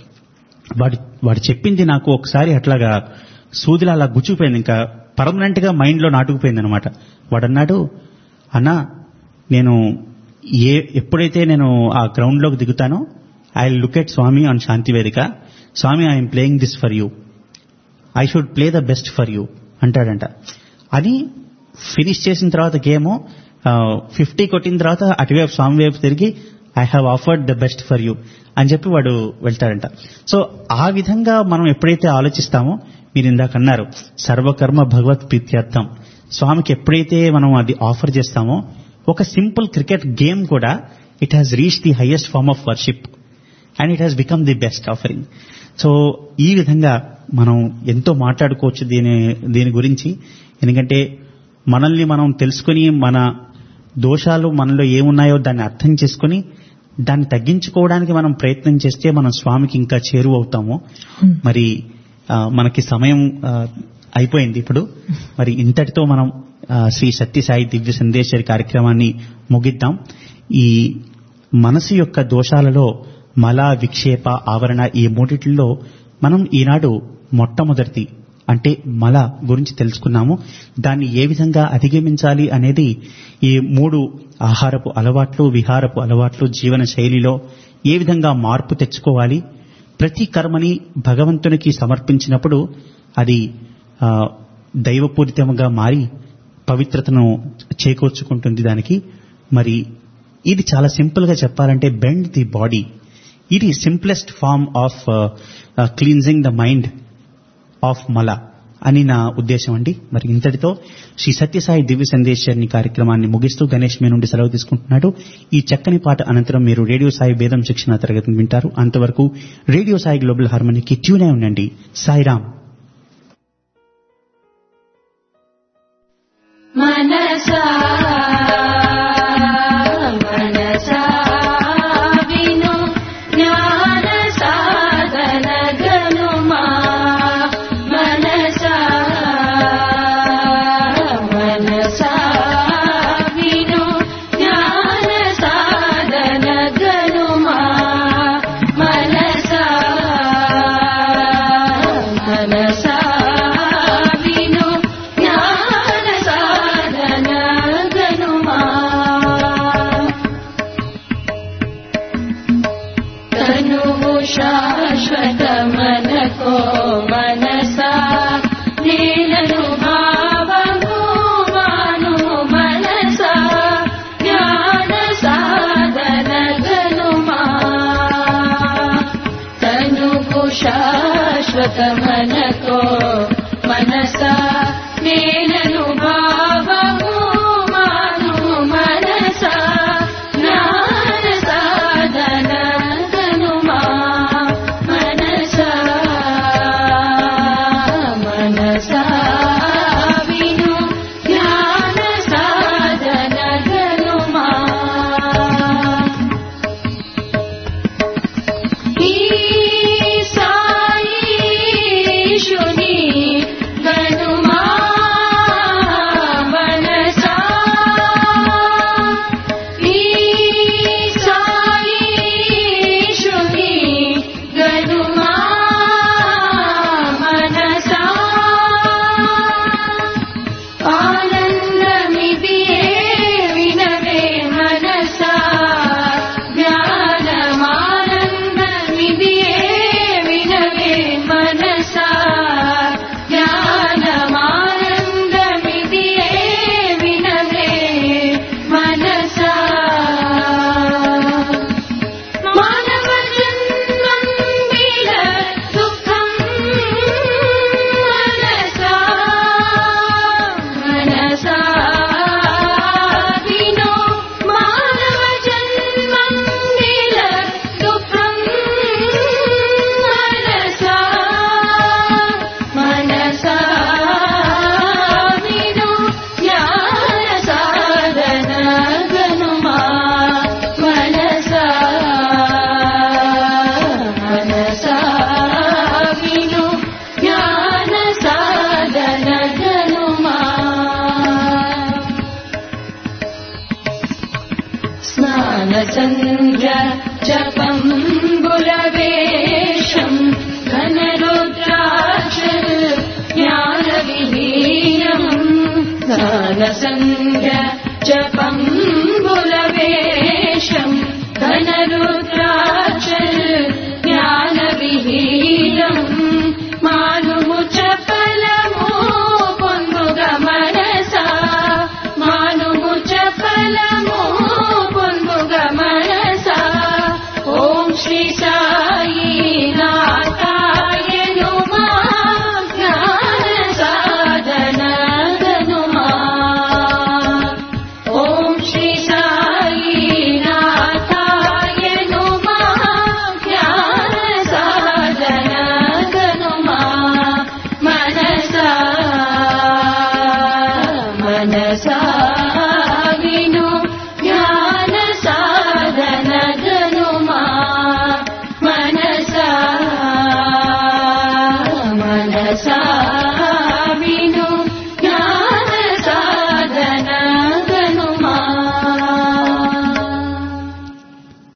S1: వాడు వాడు చెప్పింది నాకు ఒకసారి అట్లాగా సూదిలా అలా గుచ్చుకుపోయింది ఇంకా పర్మనెంట్ గా మైండ్ లో నాటుకుపోయింది అనమాట వాడు అన్నాడు అన్నా నేను ఏ ఎప్పుడైతే నేను ఆ గ్రౌండ్ లోకి దిగుతానో I look at Swami on Shanti Vedika Swami I'm playing this for you I should play the best for you అంటాడంట అని ఫినిష్ చేసిన తర్వాత గేమ్ ఫిఫ్టీ కొట్టిన తర్వాత అటువైపు స్వామి వైపు తిరిగి I have offered the best for you అని చెప్పి వాడు వెళ్తాడంట సో ఆ విధంగా మనం ఎప్పుడైతే ఆలోచిస్తామో మీరు ఇందాక అన్నారు సర్వకర్మ భగవత్ ప్రీత్యర్థం స్వామికి ఎప్పుడైతే మనం అది ఆఫర్ చేస్తామో ఒక సింపుల్ క్రికెట్ గేమ్ కూడా it has reach the highest form of worship and it has become the best offering so ఈ విధంగా మనం ఎంతో మాట్లాడుకోవచ్చు దీని దీని గురించి ఎందుకంటే మనల్ని మనం తెలుసుకుని మన దోషాలు మనలో ఏమున్నాయో దాన్ని అర్థం చేసుకుని దాన్ని తగ్గించుకోవడానికి మనం ప్రయత్నం చేస్తే మనం స్వామికి ఇంకా చేరువవుతాము మరి ఆ, మనకి సమయం ఆ, అయిపోయింది ఇప్పుడు మరి ఇంతటితో మనం ఆ, శ్రీ సత్యసాయి దివ్య సందేశరి కార్యక్రమాన్ని ముగిద్దాం ఈ మనసు యొక్క దోషాలలో మల విక్షేప ఆవరణ ఈ మూడిట్లో మనం ఈనాడు మొట్టమొదటిది అంటే మల గురించి తెలుసుకున్నాము దాన్ని ఏ విధంగా అధిగమించాలి అనేది ఈ మూడు ఆహారపు అలవాట్లు విహారపు అలవాట్లు జీవన శైలిలో ఏ విధంగా మార్పు తెచ్చుకోవాలి ప్రతి కర్మని భగవంతునికి సమర్పించినప్పుడు అది ఆ, దైవపూరితంగా మారి పవిత్రతను చేకూర్చుకుంటుంది దానికి మరి ఇది చాలా సింపుల్ గా చెప్పాలంటే బెండ్ ది బాడీ ఇది simplest form of cleansing the mind of మల అని నా ఉద్దేశం అండి మరి ఇంతటితో శ్రీ సత్యసాయి దివ్య సందేశాన్ని కార్యక్రమాన్ని ముగిస్తూ గణేష్ మీ నుండి సెలవు తీసుకుంటున్నాడు ఈ చక్కని పాట అనంతరం మీరు రేడియో సాయి వేదం శిక్షణ తరగతిని వింటారు అంతవరకు రేడియో సాయి గ్లోబల్ హార్మోనీకి ట్యూన్ అయి ఉండండి సాయిరామ్
S2: मनसा मनसा विनु ज्ञानसाधनगनुमा मनसा मनसा विनु ज्ञानसाधनगनुमा मनसा मनसा विनु ज्ञानसाधनगनुमा तनुः शाश्वतमनको मनसा नीलनु भावमो मानो मनसा ज्ञानसाधनगनुमा तनुः शाश्वतमनको मनसा नीलनु भावमो मानो मनसा ज्ञानसाधनगनुमा मनसा मनसा विनु ज्ञानसाधनगनुमा ईशाईशुनि गनुमा मनसा ईशाईशुनि गनुमा मनसा आनन्दमिदिये विनवे मनसा ज्ञानमानन्दमिदिये विनवे मनसा ज्ञानमानन्दमिदिये विनवे मनसा मानवजन्मं विल दुःखं मनसा मनसा विनो मानवजन्मं विल दुःखं मनसा मनसा विनो ज्ञानसाधनगनुमा मनसा मनसा विनु ज्ञानसाधनगनुमा स्नानसन्ध्य जपम् बुलवेशम् घनरुद्राक्ष ज्ञानविहीनम् स्नानसन्ध्य जपम्